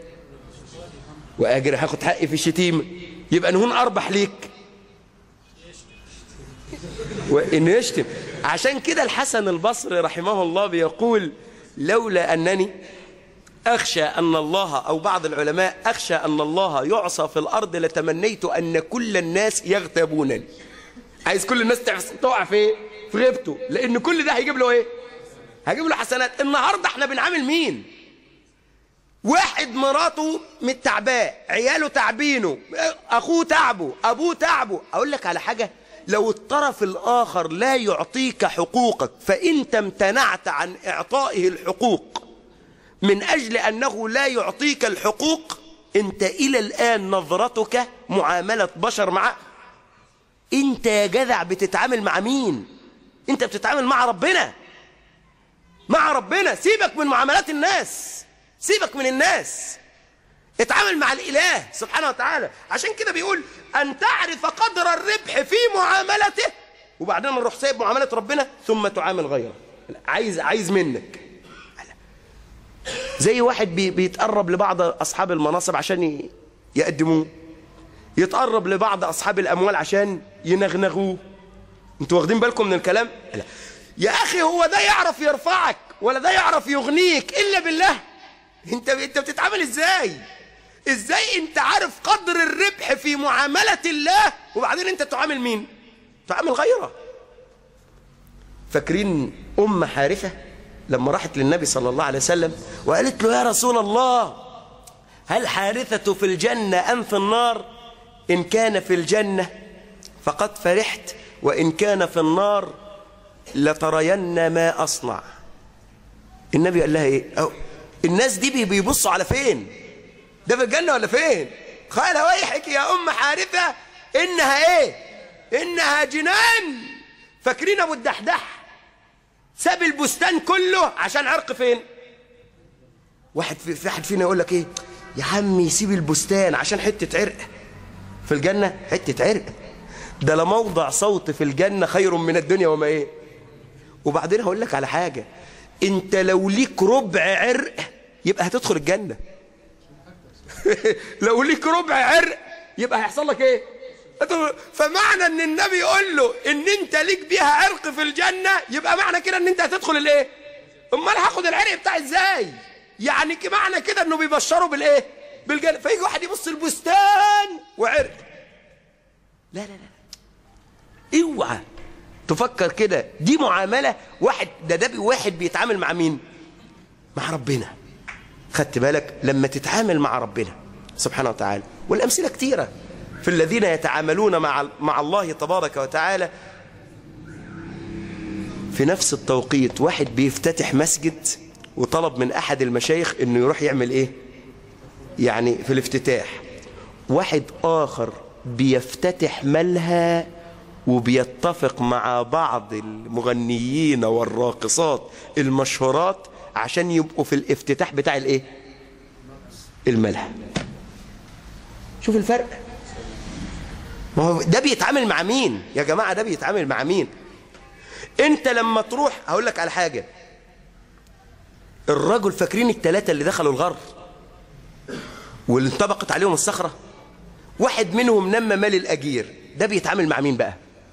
واجر هاخد حقي في الشتيمه يبقى نهون اربح ليك وان يشتم عشان كده الحسن البصري رحمه الله بيقول لولا انني اخشى ان الله او بعض العلماء اخشى ان الله يعصى في الارض لتمنيت ان كل الناس يغتابونني عايز كل الناس تقع في في غيبته لان كل ده هيجيب له ايه هيجيب له حسنات النهارده احنا بنعامل مين واحد مراته متعباه عياله تعبينه اخوه تعبه ابوه تعبه اقول لك على حاجه لو الطرف الآخر لا يعطيك حقوقك فإنت امتنعت عن إعطائه الحقوق من أجل أنه لا يعطيك الحقوق أنت إلى الآن نظرتك معاملة بشر مع أنت يا جذع بتتعامل مع مين أنت بتتعامل مع ربنا مع ربنا سيبك من معاملات الناس سيبك من الناس اتعامل مع الإله سبحانه وتعالى عشان كده بيقول أن تعرف قدر الربح في معاملته وبعدين نروح سايب معاملة ربنا ثم تعامل غيره عايز عايز منك زي واحد بي بيتقرب لبعض أصحاب المناصب عشان يقدموه يتقرب لبعض أصحاب الأموال عشان ينغنغوه انتوا واخدين بالكم من الكلام لا. يا أخي هو ده يعرف يرفعك ولا ده يعرف يغنيك إلا بالله انت انت بتتعامل ازاي ازاي انت عارف قدر الربح في معاملة الله وبعدين انت تعامل مين تعامل غيره فاكرين ام حارثة لما راحت للنبي صلى الله عليه وسلم وقالت له يا رسول الله هل حارثة في الجنة أم في النار إن كان في الجنة فقد فرحت وإن كان في النار لترين ما أصنع النبي قال لها إيه أو الناس دي بيبصوا على فين ده في الجنة ولا فين قال ويحك يا أم حارثة إنها إيه إنها جنان فاكرين أبو الدحدح ساب البستان كله عشان عرق فين واحد في, في واحد فينا يقول لك إيه يا عمي سيب البستان عشان حتة عرق في الجنة حتة عرق ده لموضع صوت في الجنة خير من الدنيا وما إيه وبعدين هقول لك على حاجة انت لو ليك ربع عرق يبقى هتدخل الجنة لو ليك ربع عرق يبقى هيحصل لك ايه فمعنى ان النبي يقول له ان انت ليك بيها عرق في الجنة يبقى معنى كده ان انت هتدخل الايه امال هاخد العرق بتاعي ازاي يعني معنى كده انه بيبشروا بالايه بالجنة فيجي واحد يبص البستان وعرق لا لا لا اوعى تفكر كده دي معاملة واحد ده ده واحد بيتعامل مع مين مع ربنا خدت بالك لما تتعامل مع ربنا سبحانه وتعالى والأمثلة كتيرة في الذين يتعاملون مع مع الله تبارك وتعالى في نفس التوقيت واحد بيفتتح مسجد وطلب من أحد المشايخ إنه يروح يعمل إيه يعني في الافتتاح واحد آخر بيفتتح ملهى وبيتفق مع بعض المغنيين والراقصات المشهورات عشان يبقوا في الافتتاح بتاع الايه الملهى شوف الفرق ما هو ده بيتعامل مع مين يا جماعة ده بيتعامل مع مين انت لما تروح هقول لك على حاجة الرجل فاكرين الثلاثة اللي دخلوا الغر واللي انطبقت عليهم الصخرة واحد منهم نمى مال الأجير ده بيتعامل مع مين بقى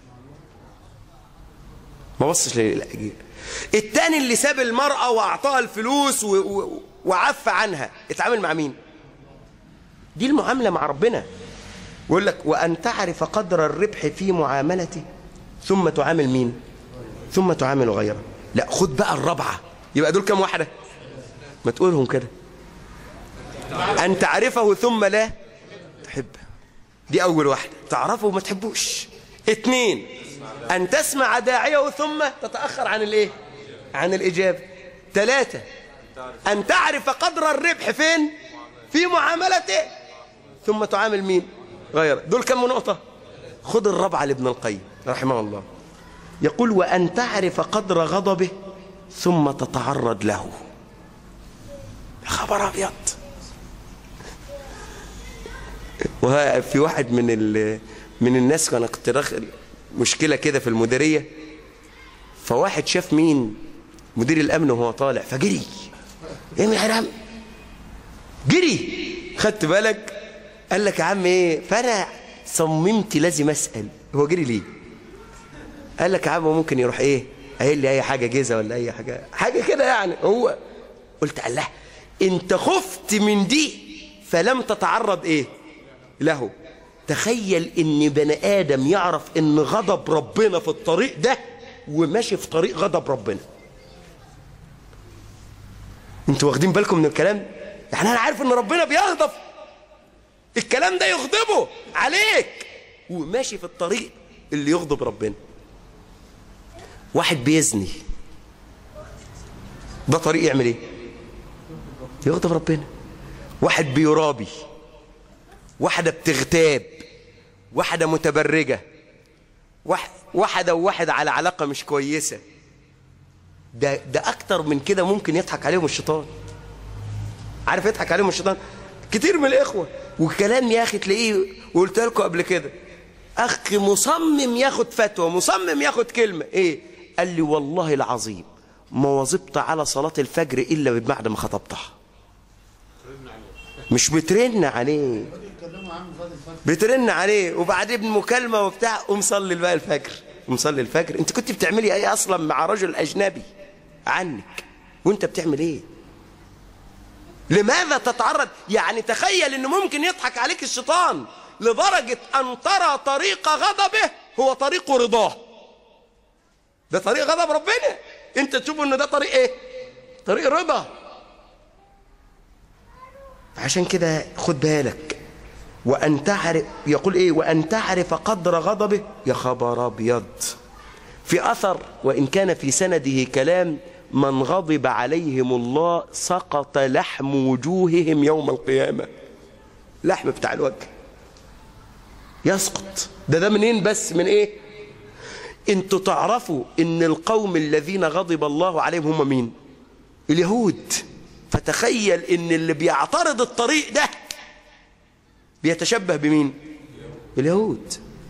ما بصش للأجير التاني اللي ساب المرأة وأعطاها الفلوس و... و... وعف عنها اتعامل مع مين دي المعاملة مع ربنا يقول لك وأن تعرف قدر الربح في معاملته ثم تعامل مين ثم تعامل غيره لا خد بقى الرابعة يبقى دول كم واحدة ما تقولهم كده أن تعرفه ثم لا تحبه دي أول واحدة تعرفه وما تحبوش اتنين أن تسمع داعيه ثم تتأخر عن الإيه عن الإجابة ثلاثة أن تعرف قدر الربح فين في معاملته ثم تعامل مين غير دول كم نقطة خد الرابعة لابن القيم رحمه الله يقول وأن تعرف قدر غضبه ثم تتعرض له يا خبر أبيض وفي واحد من ال... من الناس انا كنت داخل مشكله كده في المديريه فواحد شاف مين مدير الامن وهو طالع فجري ايه من حرام جري خدت بالك قال لك يا عم ايه فانا صممت لازم اسال هو جري ليه قال لك يا عم ممكن يروح ايه قايل لي اي حاجه جيزه ولا اي حاجه حاجه كده يعني هو قلت الله انت خفت من دي فلم تتعرض ايه له تخيل ان بني ادم يعرف ان غضب ربنا في الطريق ده وماشي في طريق غضب ربنا انتوا واخدين بالكم من الكلام يعني انا عارف ان ربنا بيغضب الكلام ده يغضبه عليك وماشي في الطريق اللي يغضب ربنا واحد بيزني ده طريق يعمل ايه يغضب ربنا واحد بيرابي واحدة بتغتاب واحدة متبرجة واحدة وواحد على علاقة مش كويسة ده, ده أكتر من كده ممكن يضحك عليهم الشيطان عارف يضحك عليهم الشيطان كتير من الإخوة وكلام يا أخي تلاقيه وقلت لكم قبل كده أخ مصمم ياخد فتوى مصمم ياخد كلمة إيه قال لي والله العظيم ما واظبت على صلاة الفجر إلا بعد ما خطبتها مش بترن عليه بترن عليه وبعدين مكالمه وبتاع ومصلي بقى الفجر ومصلي الفجر انت كنت بتعملي ايه اصلا مع رجل اجنبي عنك وانت بتعمل ايه لماذا تتعرض يعني تخيل ان ممكن يضحك عليك الشيطان لدرجة ان ترى طريق غضبه هو طريق رضاه ده طريق غضب ربنا انت تشوف ان ده طريق ايه طريق رضا عشان كده خد بالك وأن تعرف يقول إيه وأن تعرف قدر غضبه يا خبر أبيض في أثر وإن كان في سنده كلام من غضب عليهم الله سقط لحم وجوههم يوم القيامة لحم بتاع الوجه يسقط ده ده منين بس من ايه انتوا تعرفوا ان القوم الذين غضب الله عليهم هم مين اليهود فتخيل ان اللي بيعترض الطريق ده بيتشبه بمين اليهود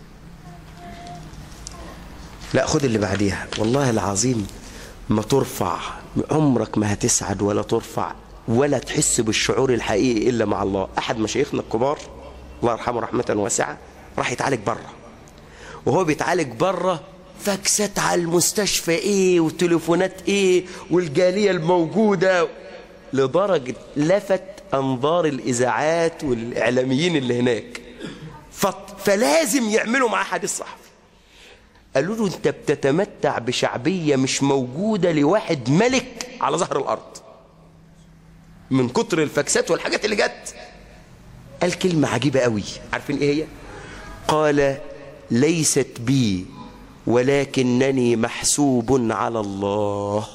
لا خد اللي بعديها والله العظيم ما ترفع عمرك ما هتسعد ولا ترفع ولا تحس بالشعور الحقيقي إلا مع الله أحد مشايخنا الكبار الله يرحمه رحمة واسعة راح يتعالج بره وهو بيتعالج بره فاكسات على المستشفى ايه وتليفونات ايه والجالية الموجودة لدرجة لفت أنظار الإذاعات والإعلاميين اللي هناك فلازم يعملوا معاه حديث صحفي قالوا له أنت بتتمتع بشعبية مش موجودة لواحد ملك على ظهر الأرض من كتر الفاكسات والحاجات اللي جت قال كلمة عجيبة قوي عارفين إيه هي قال ليست بي ولكنني محسوب على الله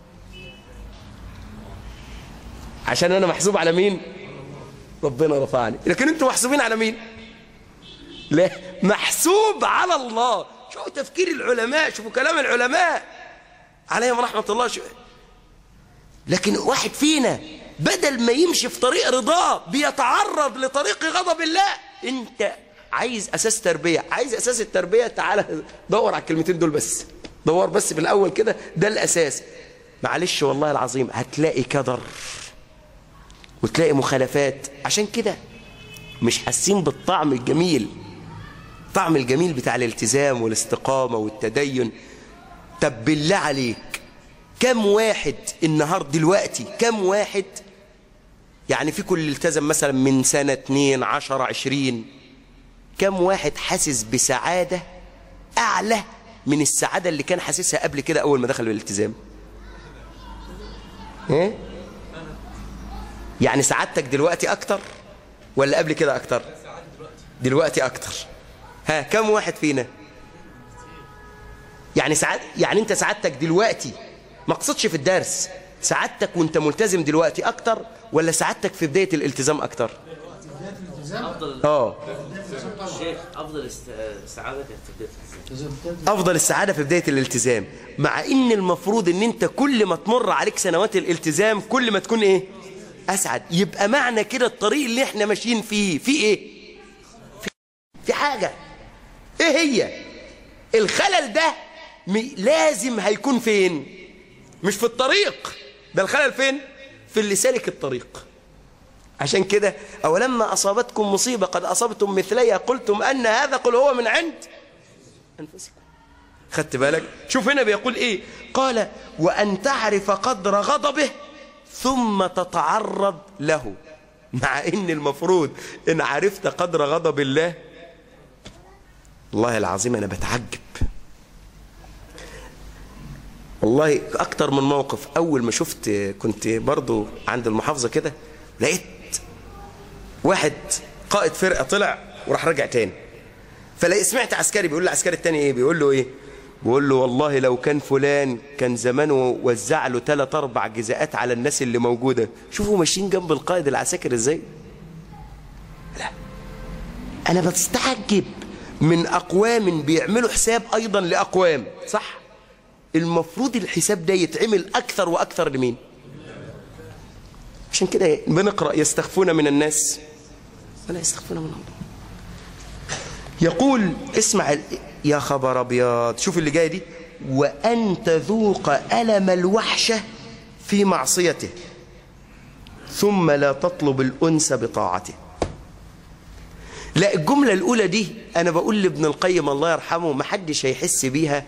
عشان انا محسوب على مين ربنا رفعني لكن انتوا محسوبين على مين لا محسوب على الله شوفوا تفكير العلماء شوفوا كلام العلماء عليهم رحمة الله شو. لكن واحد فينا بدل ما يمشي في طريق رضاه بيتعرض لطريق غضب الله انت عايز اساس تربية عايز اساس التربية تعالى دور على الكلمتين دول بس دور بس في الاول كده ده الاساس معلش والله العظيم هتلاقي كدر وتلاقي مخالفات عشان كده مش حاسين بالطعم الجميل طعم الجميل بتاع الالتزام والاستقامة والتدين طب بالله عليك كم واحد النهار دلوقتي كم واحد يعني في كل التزم مثلا من سنة اتنين عشر عشرين كم واحد حاسس بسعادة أعلى من السعادة اللي كان حاسسها قبل كده أول ما دخل بالالتزام ايه يعني سعادتك دلوقتي أكتر ولا قبل كده أكتر دلوقتي أكتر ها كم واحد فينا يعني سعاد يعني انت سعادتك دلوقتي ما اقصدش في الدرس سعادتك وانت ملتزم دلوقتي اكتر ولا سعادتك في بدايه الالتزام اكتر افضل اه شيخ افضل است- السعاده كانت في بدايه الالتزام. افضل السعاده في بدايه الالتزام مع ان المفروض ان انت كل ما تمر عليك سنوات الالتزام كل ما تكون ايه اسعد يبقى معنى كده الطريق اللي احنا ماشيين فيه في ايه في, في حاجه ايه هي الخلل ده م- لازم هيكون فين مش في الطريق ده الخلل فين في اللي سالك الطريق عشان كده أولما أصابتكم مصيبة قد أصبتم مثليها قلتم أن هذا قل هو من عند أنفسكم خدت بالك شوف هنا بيقول إيه قال وأن تعرف قدر غضبه ثم تتعرض له مع إن المفروض إن عرفت قدر غضب الله والله العظيم أنا بتعجب والله أكتر من موقف أول ما شفت كنت برضو عند المحافظة كده لقيت واحد قائد فرقة طلع وراح رجع تاني فلاقي سمعت عسكري بيقول للعسكري التاني ايه بيقول له ايه بيقول له والله لو كان فلان كان زمانه وزع له ثلاث اربع جزاءات على الناس اللي موجوده شوفوا ماشيين جنب القائد العساكر ازاي لا انا بستعجب من اقوام بيعملوا حساب ايضا لاقوام صح المفروض الحساب ده يتعمل اكثر واكثر لمين عشان كده بنقرا يستخفون من الناس ولا يستخفون من الله يقول اسمع ال- يا خبر ابيض شوف اللي جاي دي وان تذوق الم الوحشه في معصيته ثم لا تطلب الانس بطاعته لا الجمله الاولى دي انا بقول لابن القيم الله يرحمه ما حدش هيحس بيها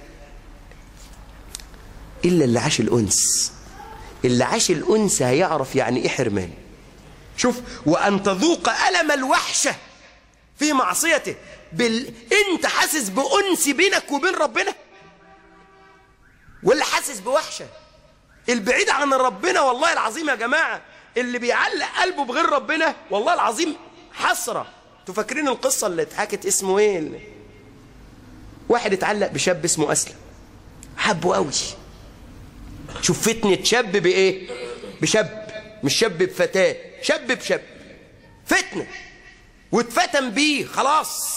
الا اللي عاش الانس اللي عاش الانس هيعرف يعني ايه حرمان شوف وان تذوق الم الوحشه في معصيته بال... انت حاسس بانس بينك وبين ربنا واللي حاسس بوحشه البعيد عن ربنا والله العظيم يا جماعه اللي بيعلق قلبه بغير ربنا والله العظيم حسره انتوا فاكرين القصه اللي اتحكت اسمه ايه اللي... واحد اتعلق بشاب اسمه اسلم حبه قوي شوف فتنه شاب بايه بشاب مش شاب بفتاه شاب بشاب فتنه واتفتن بيه خلاص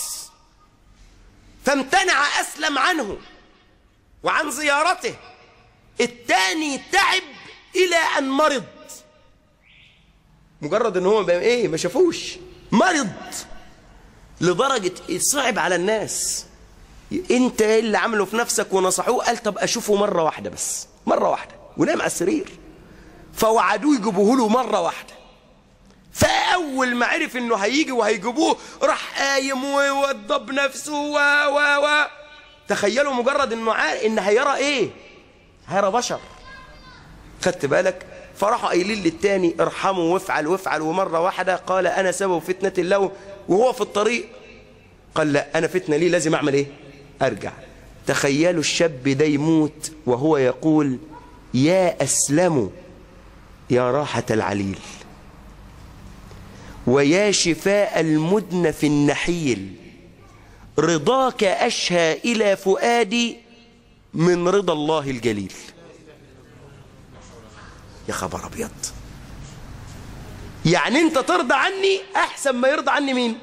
فامتنع أسلم عنه وعن زيارته التاني تعب إلى أن مرض مجرد ان هو بقى ايه ما شافوش مرض لدرجة صعب على الناس انت ايه اللي عمله في نفسك ونصحوه قال طب اشوفه مرة واحدة بس مرة واحدة ونام على السرير فوعدوه يجيبوه له مرة واحدة فاول ما عرف انه هيجي وهيجيبوه راح قايم ووضب نفسه و و و تخيلوا مجرد انه عارف ان هيرى ايه هيرى بشر خدت بالك فراحوا قايلين للتاني ارحمه وافعل وافعل ومره واحده قال انا سبب فتنه له وهو في الطريق قال لا انا فتنه ليه لازم اعمل ايه ارجع تخيلوا الشاب ده يموت وهو يقول يا اسلم يا راحه العليل ويا شفاء المدن في النحيل رضاك أشهى إلى فؤادي من رضا الله الجليل يا خبر أبيض يعني أنت ترضى عني أحسن ما يرضى عني مين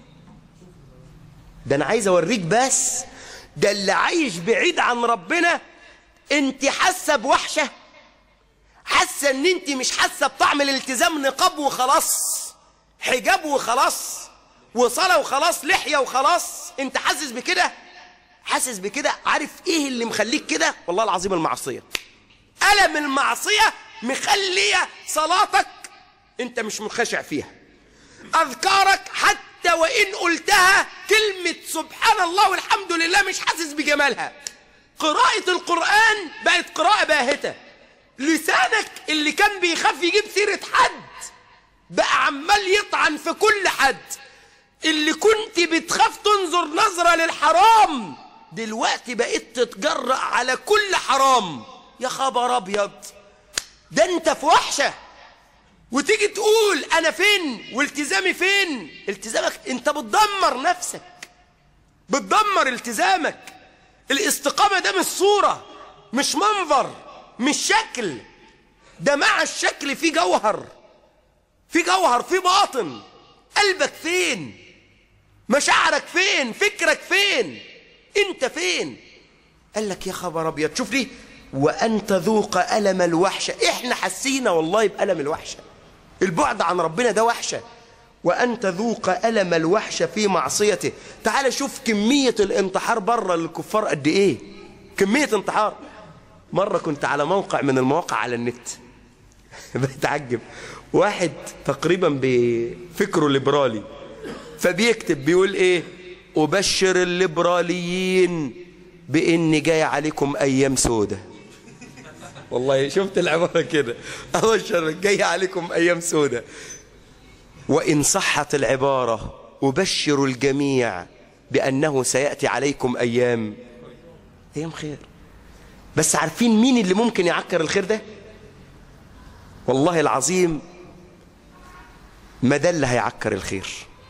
ده أنا عايز أوريك بس ده اللي عايش بعيد عن ربنا أنت حاسة بوحشة حاسة أن أنت مش حاسة بطعم الالتزام نقاب وخلاص حجاب وخلاص وصلاة وخلاص لحية وخلاص انت حاسس بكده حاسس بكده عارف ايه اللي مخليك كده والله العظيم المعصية ألم المعصية مخلية صلاتك انت مش منخشع فيها أذكارك حتى حتى وإن قلتها كلمة سبحان الله والحمد لله مش حاسس بجمالها قراءة القرآن بقت قراءة باهتة لسانك اللي كان بيخاف يجيب سيرة حد بقى عمال يطعن في كل حد اللي كنت بتخاف تنظر نظرة للحرام دلوقتي بقيت تتجرأ على كل حرام يا خبر أبيض ده انت في وحشة وتيجي تقول أنا فين والتزامي فين التزامك انت بتدمر نفسك بتدمر التزامك الاستقامة ده مش صورة مش منظر مش شكل ده مع الشكل في جوهر في جوهر في باطن قلبك فين مشاعرك فين فكرك فين انت فين قال لك يا خبر ابيض شوف ليه وان تذوق الم الوحشه احنا حسينا والله بالم الوحشه البعد عن ربنا ده وحشه وان تذوق الم الوحشه في معصيته تعال شوف كميه الانتحار بره للكفار قد ايه كميه انتحار مره كنت على موقع من المواقع على النت بتعجب واحد تقريبا بفكره ليبرالي فبيكتب بيقول ايه أبشر الليبراليين بإن جاي عليكم أيام سودة والله شفت العبارة كده أبشر جاي عليكم أيام سودة وإن صحت العبارة أبشر الجميع بأنه سيأتي عليكم أيام أيام خير بس عارفين مين اللي ممكن يعكر الخير ده والله العظيم ما ده اللي هيعكر الخير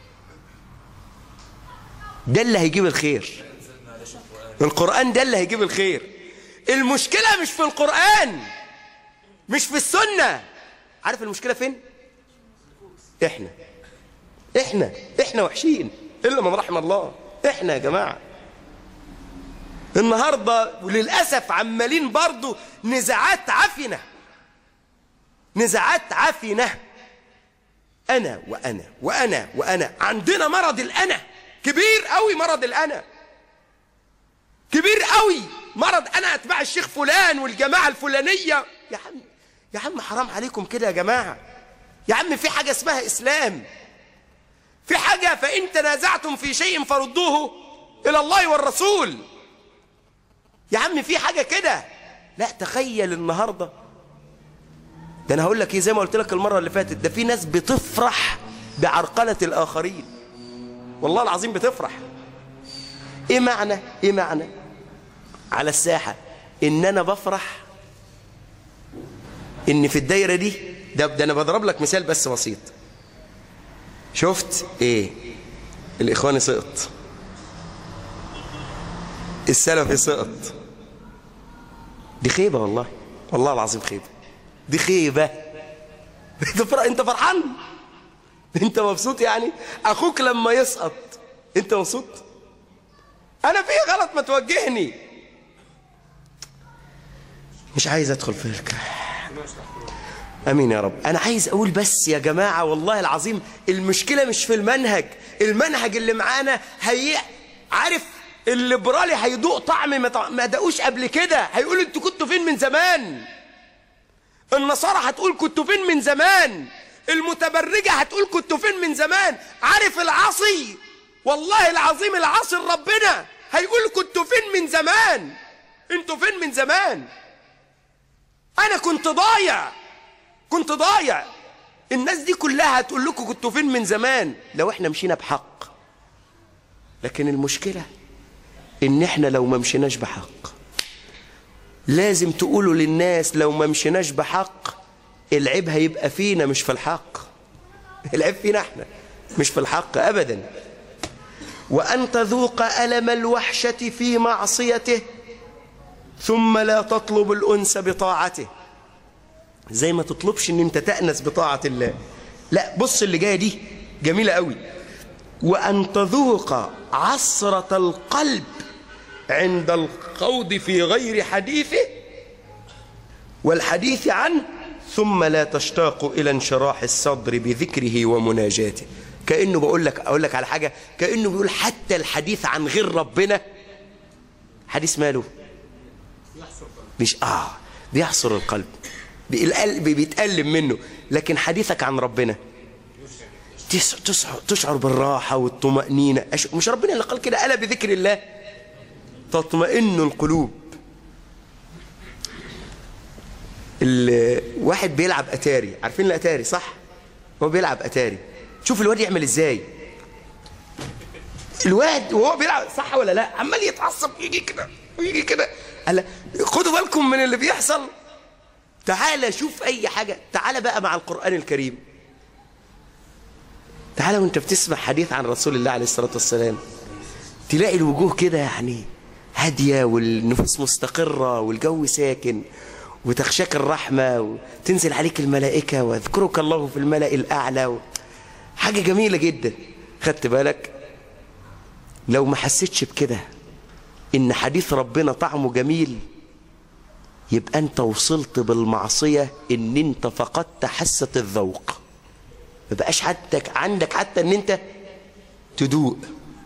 ده اللي هيجيب الخير القرآن ده اللي هيجيب الخير المشكلة مش في القرآن مش في السنة عارف المشكلة فين احنا احنا احنا وحشين الا من رحم الله احنا يا جماعة النهاردة وللأسف عمالين برضو نزاعات عفنة نزاعات عفنة أنا وأنا وأنا وأنا عندنا مرض الأنا كبير قوي مرض الأنا كبير قوي مرض أنا أتباع الشيخ فلان والجماعة الفلانية يا عم يا عم حرام عليكم كده يا جماعة يا عم في حاجة اسمها إسلام في حاجة فإن تنازعتم في شيء فردوه إلى الله والرسول يا عم في حاجة كده لا تخيل النهاردة ده أنا هقول لك إيه زي ما قلت لك المرة اللي فاتت ده في ناس بتفرح بعرقلة الآخرين والله العظيم بتفرح ايه معنى ايه معنى على الساحة ان انا بفرح ان في الدايرة دي ده, ده انا بضرب لك مثال بس بسيط شفت ايه الاخواني سقط السلفي سقط دي خيبة والله والله العظيم خيبة دي خيبة انت فرحان انت مبسوط يعني اخوك لما يسقط انت مبسوط انا في غلط ما توجهني مش عايز ادخل في الك... امين يا رب انا عايز اقول بس يا جماعه والله العظيم المشكله مش في المنهج المنهج اللي معانا هي عارف الليبرالي هيدوق طعم ما ما دقوش قبل كده هيقول انتوا كنتوا فين من زمان النصارى هتقول كنتوا فين من زمان المتبرجة هتقول كنتوا فين من زمان عارف العاصي والله العظيم العاصي ربنا هيقول كنتوا فين من زمان انتوا فين من زمان انا كنت ضايع كنت ضايع الناس دي كلها هتقول لكم كنتوا فين من زمان لو احنا مشينا بحق لكن المشكلة ان احنا لو ما مشيناش بحق لازم تقولوا للناس لو ما مشيناش بحق العيب هيبقى فينا مش في الحق العيب فينا احنا مش في الحق ابدا وان تذوق الم الوحشه في معصيته ثم لا تطلب الانس بطاعته زي ما تطلبش ان انت تانس بطاعه الله لا بص اللي جايه دي جميله قوي وان تذوق عصره القلب عند الخوض في غير حديثه والحديث عنه ثم لا تشتاق إلى انشراح الصدر بذكره ومناجاته كأنه بقول لك أقول لك على حاجة كأنه بيقول حتى الحديث عن غير ربنا حديث ماله مش آه بيحصر القلب القلب بيتألم منه لكن حديثك عن ربنا تس- تشعر, تشعر بالراحة والطمأنينة أش- مش ربنا اللي قال كده ألا بذكر الله تطمئن القلوب الواحد بيلعب أتاري عارفين الأتاري صح هو بيلعب أتاري شوف الواد يعمل إزاي الواد وهو بيلعب صح ولا لا عمال يتعصب يجي كده ويجي كده قال خدوا بالكم من اللي بيحصل تعالى شوف اي حاجة تعالى بقى مع القرآن الكريم تعالى وانت بتسمع حديث عن رسول الله عليه الصلاة والسلام تلاقي الوجوه كده يعني هادية والنفوس مستقرة والجو ساكن وتخشاك الرحمة وتنزل عليك الملائكة واذكرك الله في الملأ الأعلى و... حاجة جميلة جدا خدت بالك لو ما حسيتش بكده ان حديث ربنا طعمه جميل يبقى انت وصلت بالمعصية ان انت فقدت حاسة الذوق ما بقاش حتى عندك حتى ان انت تدوق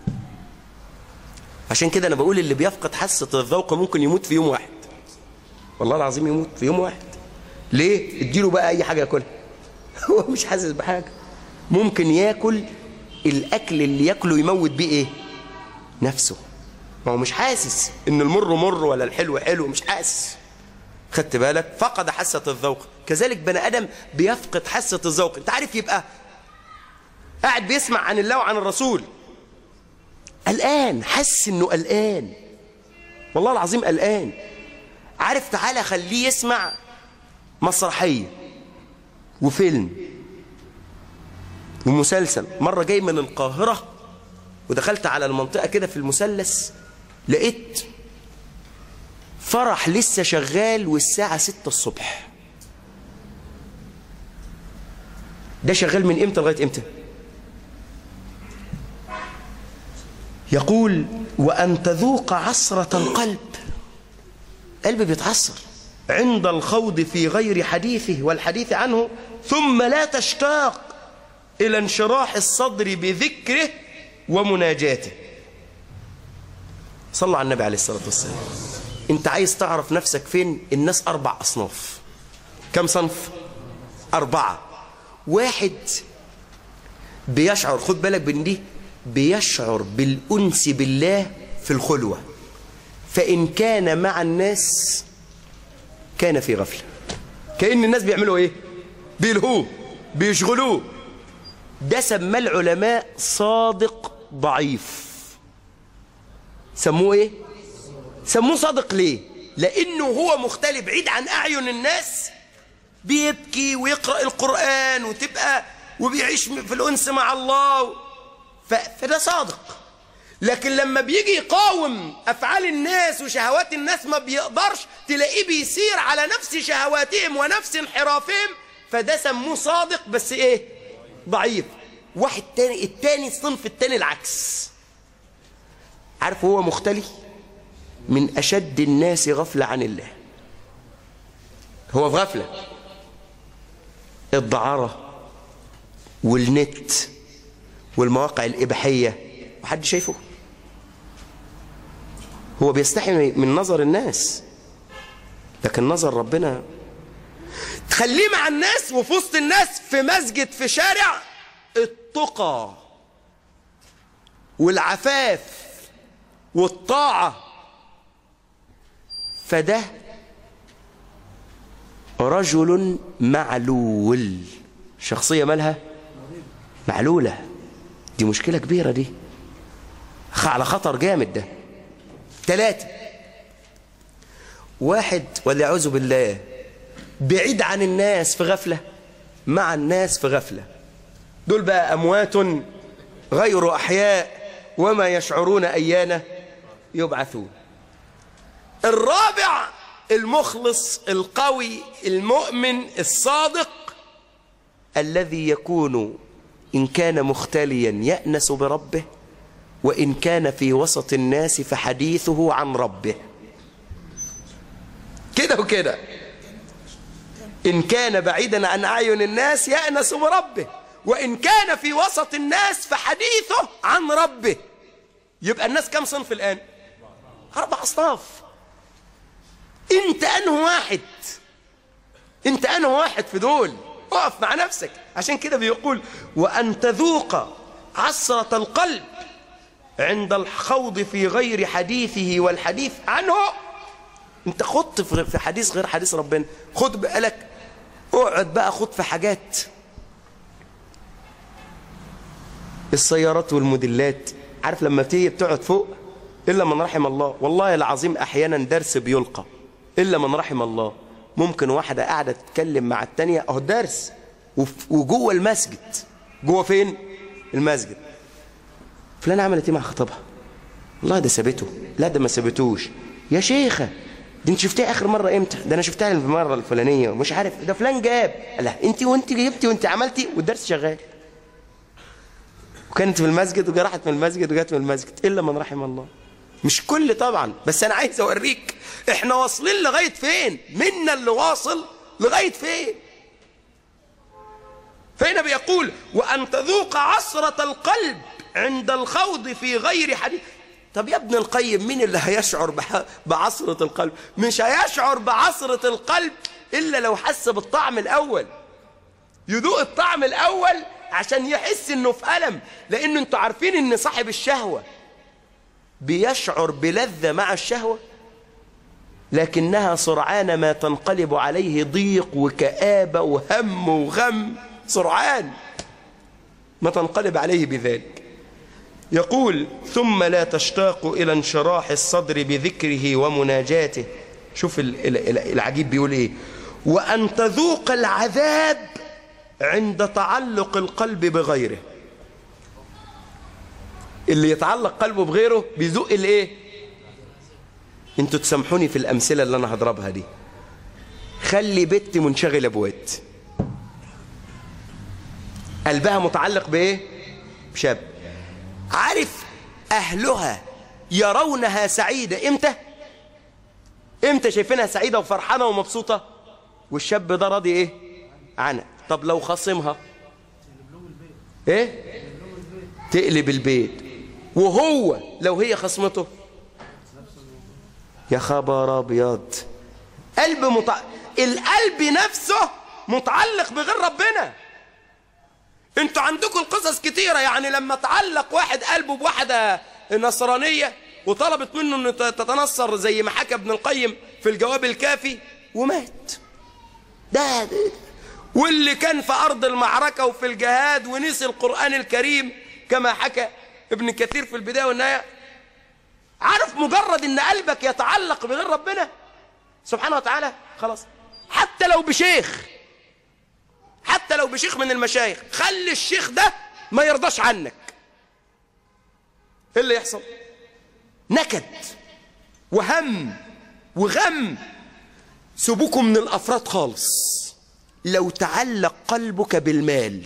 عشان كده انا بقول اللي بيفقد حاسة الذوق ممكن يموت في يوم واحد والله العظيم يموت في يوم واحد ليه اديله بقى اي حاجة ياكلها هو مش حاسس بحاجة ممكن ياكل الاكل اللي ياكله يموت بيه ايه نفسه ما هو مش حاسس ان المر مر ولا الحلو حلو مش حاسس خدت بالك فقد حاسة الذوق كذلك بني ادم بيفقد حاسة الذوق انت عارف يبقى قاعد بيسمع عن الله وعن الرسول قلقان حس انه قلقان والله العظيم قلقان عارف تعالى خليه يسمع مسرحية وفيلم ومسلسل مرة جاي من القاهرة ودخلت على المنطقة كده في المثلث لقيت فرح لسه شغال والساعة ستة الصبح ده شغال من امتى لغاية امتى يقول وأن تذوق عصرة القلب قلب بيتعصر عند الخوض في غير حديثه والحديث عنه ثم لا تشتاق إلى انشراح الصدر بذكره ومناجاته صلى على النبي عليه الصلاة والسلام انت عايز تعرف نفسك فين الناس أربع أصناف كم صنف أربعة واحد بيشعر خد بالك من دي بيشعر بالأنس بالله في الخلوة فإن كان مع الناس كان في غفلة كأن الناس بيعملوا إيه بيلهوه بيشغلوه ده سماه العلماء صادق ضعيف سموه ايه سموه صادق ليه لانه هو مختلف بعيد عن اعين الناس بيبكي ويقرا القران وتبقى وبيعيش في الانس مع الله ف... فده صادق لكن لما بيجي يقاوم افعال الناس وشهوات الناس ما بيقدرش تلاقيه بيسير على نفس شهواتهم ونفس انحرافهم فده سموه صادق بس ايه ضعيف واحد تاني التاني الصنف التاني العكس عارف هو مختلف من أشد الناس غفلة عن الله هو في غفلة الدعارة والنت والمواقع الإباحية محد شايفه هو بيستحي من نظر الناس لكن نظر ربنا تخليه مع الناس وفي وسط الناس في مسجد في شارع التقى والعفاف والطاعة فده رجل معلول شخصية مالها معلولة دي مشكلة كبيرة دي على خطر جامد ده ثلاثة واحد والعياذ بالله بعيد عن الناس في غفلة مع الناس في غفلة دول بقى أموات غير أحياء وما يشعرون أيان يبعثون الرابع المخلص القوي المؤمن الصادق الذي يكون إن كان مختليا يأنس بربه وإن كان في وسط الناس فحديثه عن ربه كده وكده إن كان بعيدا عن أعين الناس يأنس بربه وإن كان في وسط الناس فحديثه عن ربه يبقى الناس كم صنف الآن أربع أصناف أنت أنه واحد أنت أنه واحد في دول اقف مع نفسك عشان كده بيقول وأن تذوق عصرة القلب عند الخوض في غير حديثه والحديث عنه انت خضت في حديث غير حديث ربنا خد بالك اقعد بقى خد في حاجات السيارات والموديلات عارف لما بتيجي بتقعد فوق إلا من رحم الله والله العظيم أحيانا درس بيلقى إلا من رحم الله ممكن واحدة قاعدة تتكلم مع التانية أهو درس وجوه المسجد جوه فين المسجد فلان عملت ايه مع خطيبها والله ده سابته لا ده ما سابتوش يا شيخة دي انت شفتها اخر مرة امتى ده انا شفتها المرة الفلانية مش عارف ده فلان جاب لا انت وانت جبتي وانت عملتي والدرس شغال وكانت في المسجد وجرحت من المسجد وجت من المسجد الا من رحم الله مش كل طبعا بس انا عايز اوريك احنا واصلين لغايه فين منا اللي واصل لغايه فين فهنا بيقول وان تذوق عصره القلب عند الخوض في غير حديث طب يا ابن القيم مين اللي هيشعر بعصرة القلب مش هيشعر بعصرة القلب إلا لو حس بالطعم الأول يذوق الطعم الأول عشان يحس انه في ألم لأنه انتوا عارفين ان صاحب الشهوة بيشعر بلذة مع الشهوة لكنها سرعان ما تنقلب عليه ضيق وكآبة وهم وغم سرعان ما تنقلب عليه بذلك يقول ثم لا تشتاق إلى انشراح الصدر بذكره ومناجاته شوف العجيب بيقول ايه وأن تذوق العذاب عند تعلق القلب بغيره اللي يتعلق قلبه بغيره بيذوق الايه انتوا تسامحوني في الامثله اللي انا هضربها دي خلي بنت منشغله بواد قلبها متعلق بايه بشاب عارف اهلها يرونها سعيده امتى امتى شايفينها سعيده وفرحانه ومبسوطه والشاب ده راضي ايه عنها طب لو خصمها ايه تقلب البيت وهو لو هي خصمته يا خبر ابيض قلب متع... القلب نفسه متعلق بغير ربنا انتوا عندكم القصص كتيرة يعني لما تعلق واحد قلبه بواحدة نصرانية وطلبت منه انه تتنصر زي ما حكى ابن القيم في الجواب الكافي ومات ده, ده واللي كان في أرض المعركة وفي الجهاد ونسي القرآن الكريم كما حكى ابن كثير في البداية والنهاية عارف مجرد ان قلبك يتعلق بغير ربنا سبحانه وتعالى خلاص حتى لو بشيخ حتى لو بشيخ من المشايخ خلي الشيخ ده ما يرضاش عنك ايه اللي يحصل نكد وهم وغم سيبوكم من الافراد خالص لو تعلق قلبك بالمال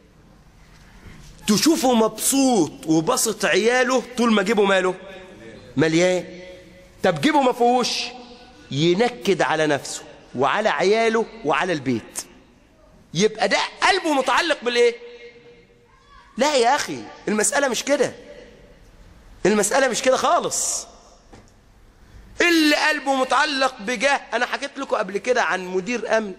تشوفه مبسوط وبسط عياله طول ما جيبه ماله مليان طب جيبه ما فيهوش ينكد على نفسه وعلى عياله وعلى البيت يبقى ده قلبه متعلق بالايه لا يا اخي المسألة مش كده المسألة مش كده خالص اللي قلبه متعلق بجاه انا حكيت لكم قبل كده عن مدير امن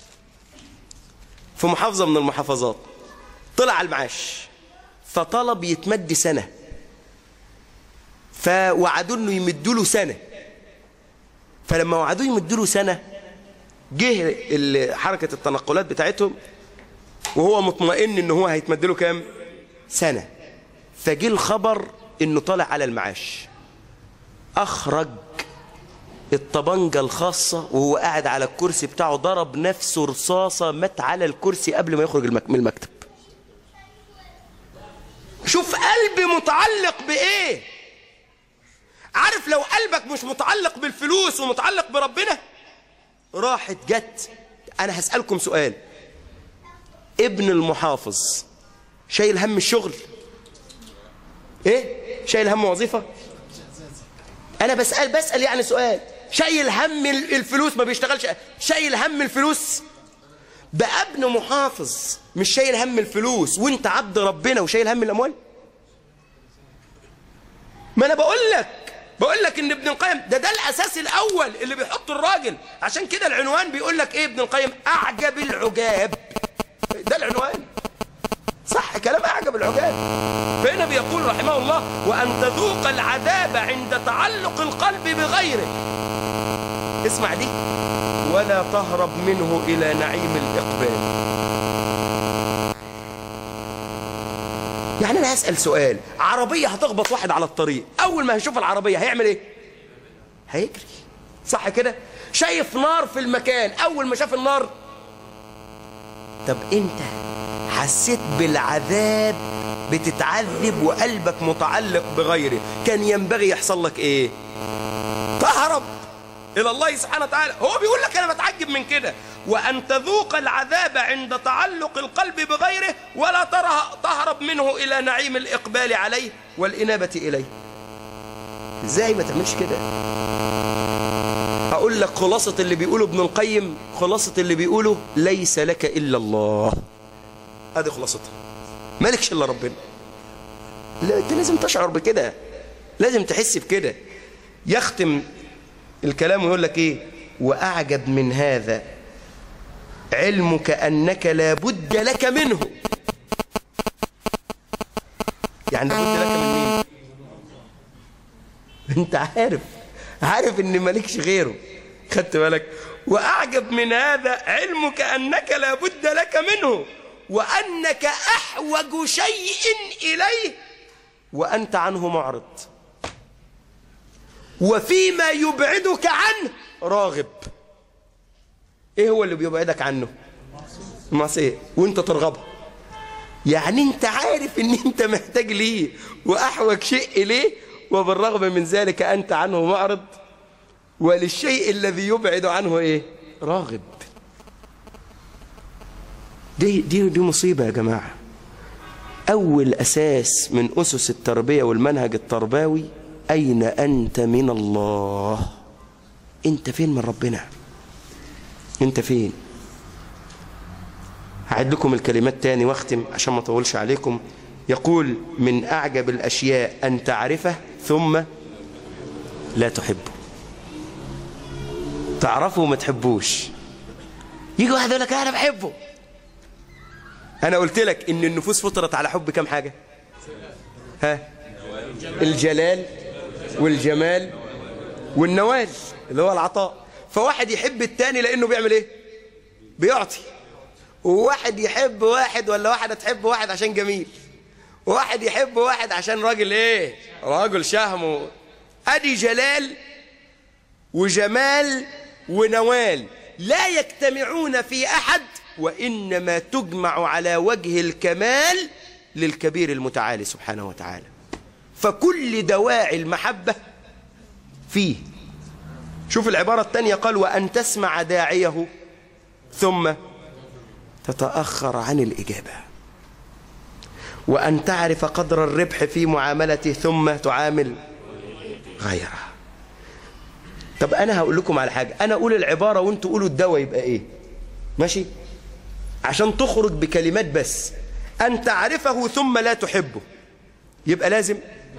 في محافظة من المحافظات طلع على المعاش فطلب يتمد سنة فوعدوا انه يمدوا له سنة فلما وعدوه يمدوا له سنة جه حركة التنقلات بتاعتهم وهو مطمئن ان هو هيتمد له كام سنة فجه الخبر انه طالع على المعاش اخرج الطبنجة الخاصة وهو قاعد على الكرسي بتاعه ضرب نفسه رصاصة مات على الكرسي قبل ما يخرج من المكتب شوف قلبي متعلق بإيه عارف لو قلبك مش متعلق بالفلوس ومتعلق بربنا راحت جت أنا هسألكم سؤال ابن المحافظ شايل هم الشغل ايه شايل هم وظيفة انا بسأل بسأل يعني سؤال شايل هم الفلوس ما بيشتغلش شايل هم الفلوس بقى ابن محافظ مش شايل هم الفلوس وانت عبد ربنا وشايل هم الاموال ما انا بقول لك بقول لك ان ابن القيم ده ده الاساس الاول اللي بيحط الراجل عشان كده العنوان بيقول لك ايه ابن القيم اعجب العجاب ده العنوان صح كلام أعجب العجاب فهنا بيقول رحمه الله وأن تذوق العذاب عند تعلق القلب بغيره اسمع دي ولا تهرب منه إلى نعيم الإقبال يعني أنا هسأل سؤال عربية هتخبط واحد على الطريق أول ما هيشوف العربية هيعمل إيه هيجري صح كده شايف نار في المكان أول ما شاف النار طب أنت حسيت بالعذاب بتتعذب وقلبك متعلق بغيره كان ينبغي يحصل لك ايه تهرب الى الله سبحانه وتعالى هو بيقول لك انا بتعجب من كده وان تذوق العذاب عند تعلق القلب بغيره ولا تره تهرب منه الى نعيم الاقبال عليه والانابه اليه ازاي ما تعملش كده هقول لك خلاصه اللي بيقوله ابن القيم خلاصه اللي بيقوله ليس لك الا الله هذه خلاصتها مالكش الا ربنا لا انت لازم تشعر بكده لازم تحس بكده يختم الكلام ويقول لك ايه واعجب من هذا علمك انك لا بد لك منه يعني لابد لك من مين انت عارف عارف ان مالكش غيره خدت بالك واعجب من هذا علمك انك لا بد لك منه وأنك أحوج شيء إليه وأنت عنه معرض وفيما يبعدك عنه راغب إيه هو اللي بيبعدك عنه المعصية وانت ترغبها يعني انت عارف ان انت محتاج ليه وأحوج شيء إليه وبالرغم من ذلك أنت عنه معرض وللشيء الذي يبعد عنه إيه راغب دي دي دي مصيبة يا جماعة أول أساس من أسس التربية والمنهج التربوي أين أنت من الله أنت فين من ربنا أنت فين هعد لكم الكلمات تاني واختم عشان ما اطولش عليكم يقول من أعجب الأشياء أن تعرفه ثم لا تحبه تعرفه وما تحبوش يجي واحد يقول لك أنا بحبه أنا قلت لك إن النفوس فطرت على حب كم حاجة ها الجلال والجمال والنوال اللي هو العطاء فواحد يحب التاني لأنه بيعمل إيه بيعطي وواحد يحب واحد ولا واحدة تحب واحد عشان جميل وواحد يحب واحد عشان راجل ايه راجل شهم ادي جلال وجمال ونوال لا يجتمعون في احد وانما تجمع على وجه الكمال للكبير المتعالي سبحانه وتعالى فكل دواعي المحبة فيه شوف العبارة الثانية قال وأن تسمع داعيه ثم تتأخر عن الإجابة وأن تعرف قدر الربح في معاملته ثم تعامل غيره طب أنا هقول لكم على حاجة أنا أقول العبارة وأنتوا قولوا الدواء يبقى إيه ماشي عشان تخرج بكلمات بس أن تعرفه ثم لا تحبه يبقى لازم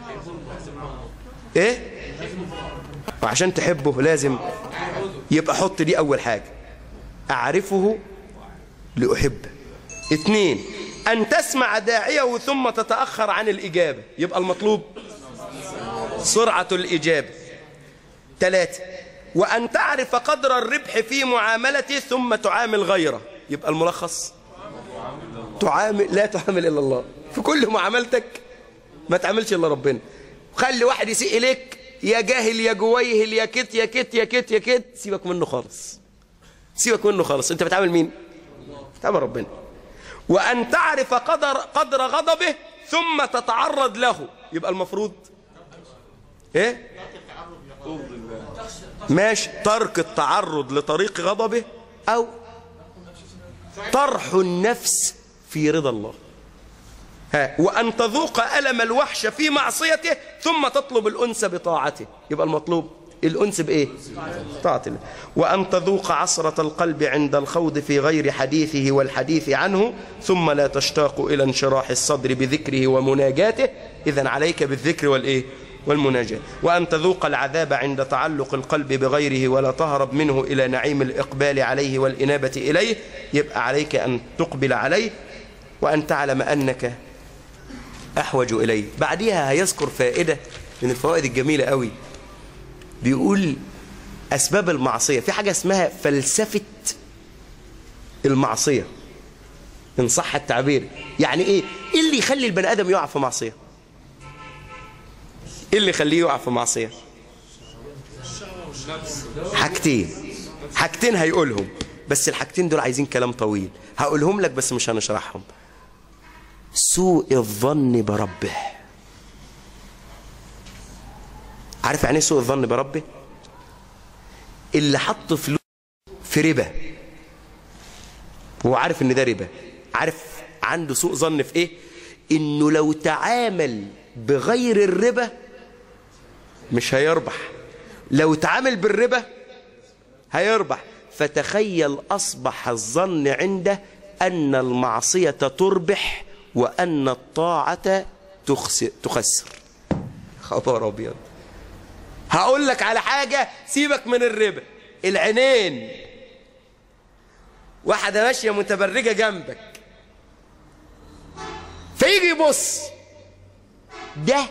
إيه وعشان تحبه لازم يبقى حط دي أول حاجة أعرفه لأحبه اثنين أن تسمع داعيه ثم تتأخر عن الإجابة يبقى المطلوب سرعة الإجابة ثلاثة وأن تعرف قدر الربح في معاملته ثم تعامل غيره يبقى الملخص تعامل لا تعامل إلا الله في كل معاملتك ما تعاملش إلا ربنا خلي واحد يسيء إليك يا جاهل يا جويهل يا كت يا كت يا كت يا كت سيبك منه خالص سيبك منه خالص انت بتعامل مين بتعامل ربنا وأن تعرف قدر قدر غضبه ثم تتعرض له يبقى المفروض ايه ماشي ترك التعرض لطريق غضبه أو طرح النفس في رضا الله ها وأن تذوق ألم الوحش في معصيته ثم تطلب الأنس بطاعته يبقى المطلوب الأنس بإيه طاعة الله وأن تذوق عصرة القلب عند الخوض في غير حديثه والحديث عنه ثم لا تشتاق إلى انشراح الصدر بذكره ومناجاته إذا عليك بالذكر والإيه والمناجاة وأن تذوق العذاب عند تعلق القلب بغيره ولا تهرب منه إلى نعيم الإقبال عليه والإنابة إليه يبقى عليك أن تقبل عليه وأن تعلم أنك أحوج إليه بعدها هيذكر فائدة من الفوائد الجميلة قوي بيقول أسباب المعصية في حاجة اسمها فلسفة المعصية إن صح التعبير يعني إيه إيه اللي يخلي البني آدم يقع في معصية إيه اللي يخليه يقع في معصية حاجتين حاجتين هيقولهم بس الحاجتين دول عايزين كلام طويل هقولهم لك بس مش هنشرحهم سوء الظن بربه عارف يعني ايه سوء الظن بربه اللي حط فلوس في ربا وهو عارف ان ده ربا عارف عنده سوء ظن في ايه انه لو تعامل بغير الربا مش هيربح لو تعامل بالربا هيربح فتخيل اصبح الظن عنده ان المعصيه تربح وان الطاعه تخسر تخسر خبر ابيض هقول لك على حاجه سيبك من الربا العينين واحده ماشيه متبرجه جنبك فيجي يبص ده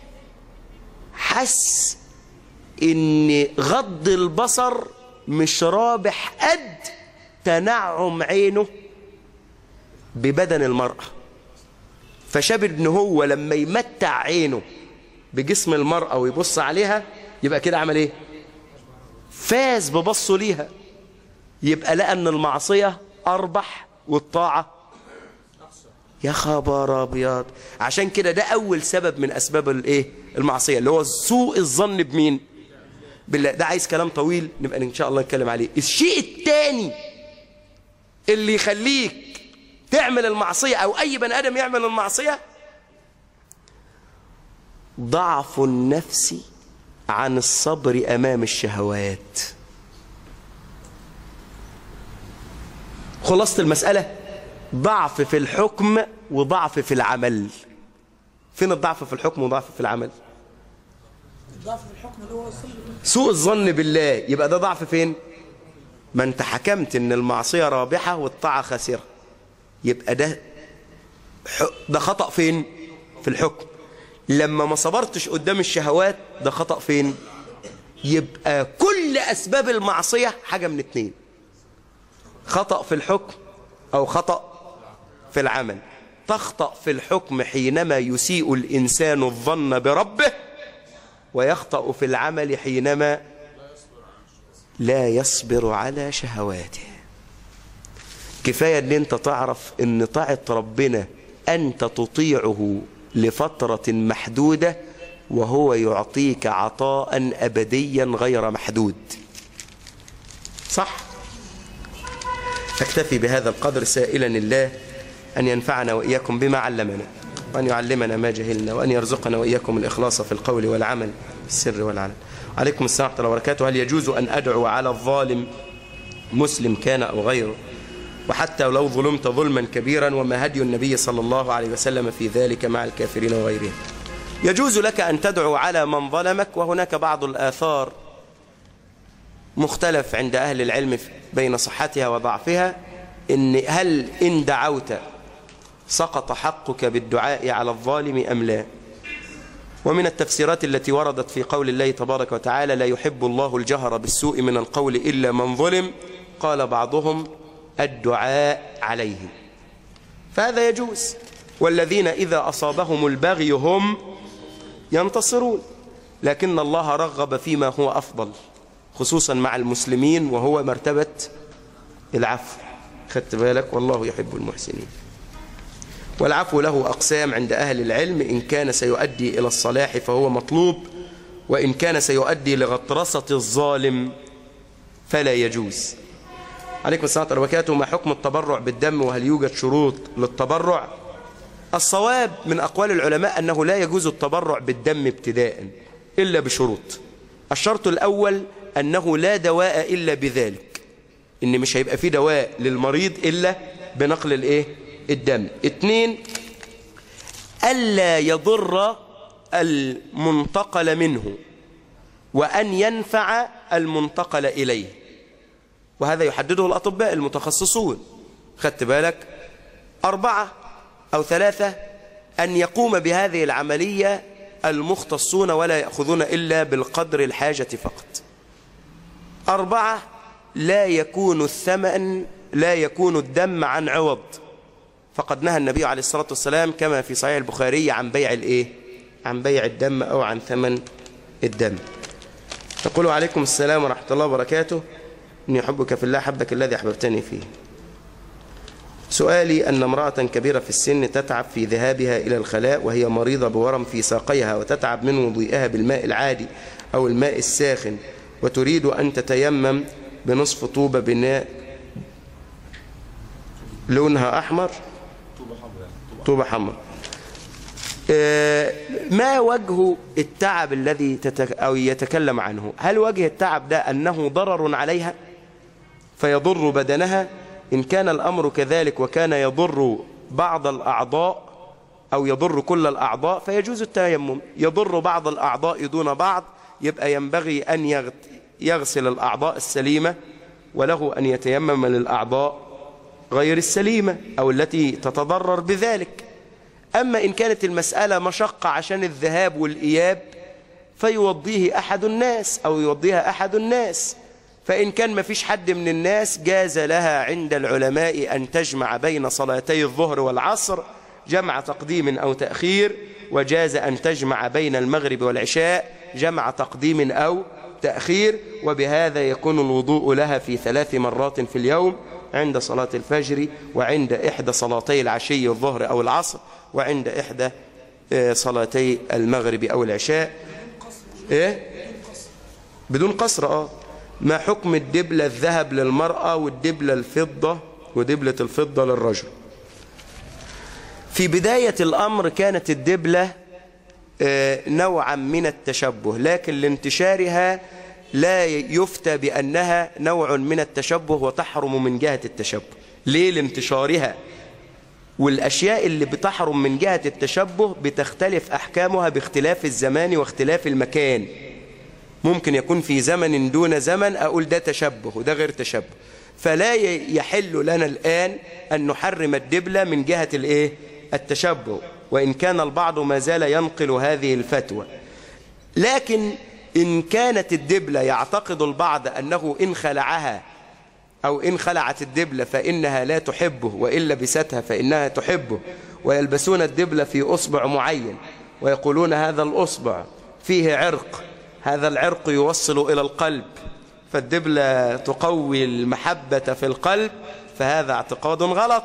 حس ان غض البصر مش رابح قد تنعم عينه ببدن المرأة فشاب ان هو لما يمتع عينه بجسم المرأة ويبص عليها يبقى كده عمل ايه فاز ببصه ليها يبقى لقى ان المعصية اربح والطاعة يا خبر ابيض عشان كده ده اول سبب من اسباب الايه المعصيه اللي هو سوء الظن بمين بالله ده عايز كلام طويل نبقى ان شاء الله نتكلم عليه الشيء الثاني اللي يخليك تعمل المعصيه او اي بني ادم يعمل المعصيه ضعف النفس عن الصبر امام الشهوات خلاصه المساله ضعف في الحكم وضعف في العمل فين الضعف في الحكم وضعف في العمل الضعف في الحكم اللي هو الصبر سوء الظن بالله يبقى ده ضعف فين ما انت حكمت ان المعصية رابحة والطاعة خاسرة يبقى ده ح- ده خطأ فين في الحكم لما ما صبرتش قدام الشهوات ده خطأ فين يبقى كل أسباب المعصية حاجة من اتنين خطأ في الحكم أو خطأ في العمل تخطأ في الحكم حينما يسيء الإنسان الظن بربه ويخطأ في العمل حينما لا يصبر على شهواته كفاية ان انت تعرف ان طاعة ربنا انت تطيعه لفترة محدودة وهو يعطيك عطاء ابديا غير محدود صح اكتفي بهذا القدر سائلا الله أن ينفعنا وإياكم بما علمنا وأن يعلمنا ما جهلنا وأن يرزقنا وإياكم الإخلاص في القول والعمل في السر والعلن عليكم السلام ورحمة الله وبركاته هل يجوز أن أدعو على الظالم مسلم كان أو غيره وحتى لو ظلمت ظلما كبيرا وما هدي النبي صلى الله عليه وسلم في ذلك مع الكافرين وغيرهم يجوز لك أن تدعو على من ظلمك وهناك بعض الآثار مختلف عند أهل العلم بين صحتها وضعفها إن هل إن دعوت سقط حقك بالدعاء على الظالم أم لا ومن التفسيرات التي وردت في قول الله تبارك وتعالى لا يحب الله الجهر بالسوء من القول إلا من ظلم قال بعضهم الدعاء عليه فهذا يجوز والذين إذا أصابهم البغي هم ينتصرون لكن الله رغب فيما هو أفضل خصوصا مع المسلمين وهو مرتبة العفو خدت بالك والله يحب المحسنين والعفو له أقسام عند أهل العلم إن كان سيؤدي إلى الصلاح فهو مطلوب وإن كان سيؤدي لغطرسة الظالم فلا يجوز عليكم السلام ورحمة الله وبركاته ما حكم التبرع بالدم وهل يوجد شروط للتبرع الصواب من أقوال العلماء أنه لا يجوز التبرع بالدم ابتداء إلا بشروط الشرط الأول أنه لا دواء إلا بذلك إن مش هيبقى فيه دواء للمريض إلا بنقل الإيه؟ الدم اتنين ألا يضر المنتقل منه وأن ينفع المنتقل إليه وهذا يحدده الأطباء المتخصصون خدت بالك أربعة أو ثلاثة أن يقوم بهذه العملية المختصون ولا يأخذون إلا بالقدر الحاجة فقط أربعة لا يكون الثمن لا يكون الدم عن عوض فقد نهى النبي عليه الصلاة والسلام كما في صحيح البخاري عن بيع الإيه؟ عن بيع الدم أو عن ثمن الدم يقول عليكم السلام ورحمة الله وبركاته إني أحبك في الله حبك الذي أحببتني فيه سؤالي أن امرأة كبيرة في السن تتعب في ذهابها إلى الخلاء وهي مريضة بورم في ساقيها وتتعب من وضوئها بالماء العادي أو الماء الساخن وتريد أن تتيمم بنصف طوبة بناء لونها أحمر طوبة حمر آه، ما وجه التعب الذي تتك أو يتكلم عنه هل وجه التعب ده أنه ضرر عليها فيضر بدنها إن كان الأمر كذلك وكان يضر بعض الأعضاء أو يضر كل الأعضاء فيجوز التيمم يضر بعض الأعضاء دون بعض يبقى ينبغي أن يغت- يغسل الأعضاء السليمة وله أن يتيمم للأعضاء غير السليمة أو التي تتضرر بذلك أما إن كانت المسألة مشقة عشان الذهاب والإياب فيوضيه أحد الناس أو يوضيها أحد الناس فإن كان ما فيش حد من الناس جاز لها عند العلماء أن تجمع بين صلاتي الظهر والعصر جمع تقديم أو تأخير وجاز أن تجمع بين المغرب والعشاء جمع تقديم أو تأخير وبهذا يكون الوضوء لها في ثلاث مرات في اليوم عند صلاة الفجر وعند إحدى صلاتي العشي الظهر أو العصر وعند إحدى آه، صلاتي المغرب أو العشاء إيه؟ بدون قصر آه ما حكم الدبلة الذهب للمرأة والدبلة الفضة ودبلة الفضة للرجل في بداية الأمر كانت الدبلة آه، نوعا من التشبه لكن لانتشارها لا يفتى بأنها نوع من التشبه وتحرم من جهة التشبه ليه لانتشارها والأشياء اللي بتحرم من جهة التشبه بتختلف أحكامها باختلاف الزمان واختلاف المكان ممكن يكون في زمن دون زمن أقول ده تشبه وده غير تشبه فلا ي- يحل لنا الآن أن نحرم الدبلة من جهة الإيه؟ التشبه وإن كان البعض ما زال ينقل هذه الفتوى لكن إن كانت الدبلة يعتقد البعض أنه إن خلعها أو إن خلعت الدبلة فإنها لا تحبه وإن لبستها فإنها تحبه ويلبسون الدبلة في أصبع معين ويقولون هذا الأصبع فيه عرق هذا العرق يوصل إلى القلب فالدبلة تقوي المحبة في القلب فهذا اعتقاد غلط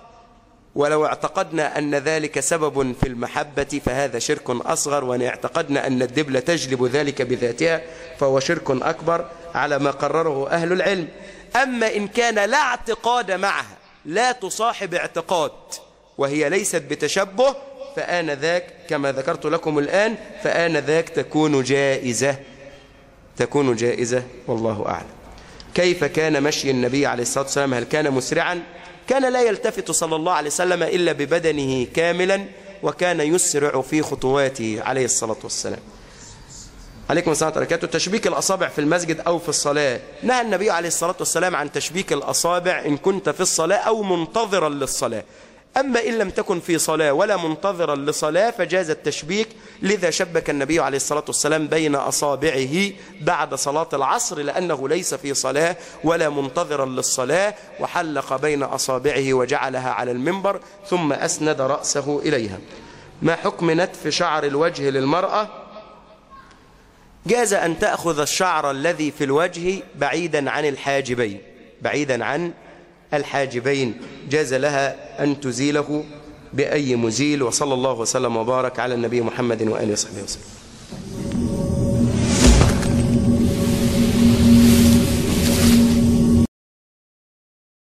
ولو اعتقدنا أن ذلك سبب في المحبة فهذا شرك أصغر وإن اعتقدنا أن الدبلة تجلب ذلك بذاتها فهو شرك أكبر على ما قرره أهل العلم أما إن كان لا اعتقاد معها لا تصاحب اعتقاد وهي ليست بتشبه فآن ذاك كما ذكرت لكم الآن فآن ذاك تكون جائزة تكون جائزة والله أعلم كيف كان مشي النبي عليه الصلاة والسلام هل كان مسرعا كان لا يلتفت صلى الله عليه وسلم إلا ببدنه كاملا وكان يسرع في خطواته عليه الصلاة والسلام عليكم السلام وبركاته تشبيك الأصابع في المسجد أو في الصلاة نهى النبي عليه الصلاة والسلام عن تشبيك الأصابع إن كنت في الصلاة أو منتظرا للصلاة أما إن لم تكن في صلاة ولا منتظرا لصلاة فجاز التشبيك لذا شبك النبي عليه الصلاة والسلام بين أصابعه بعد صلاة العصر لأنه ليس في صلاة ولا منتظرا للصلاة وحلق بين أصابعه وجعلها على المنبر ثم أسند رأسه إليها ما حكم نتف شعر الوجه للمرأة جاز أن تأخذ الشعر الذي في الوجه بعيدا عن الحاجبين بعيدا عن الحاجبين جاز لها أن تزيله بأي مزيل وصلى الله وسلم وبارك على النبي محمد وآله وصحبه وسلم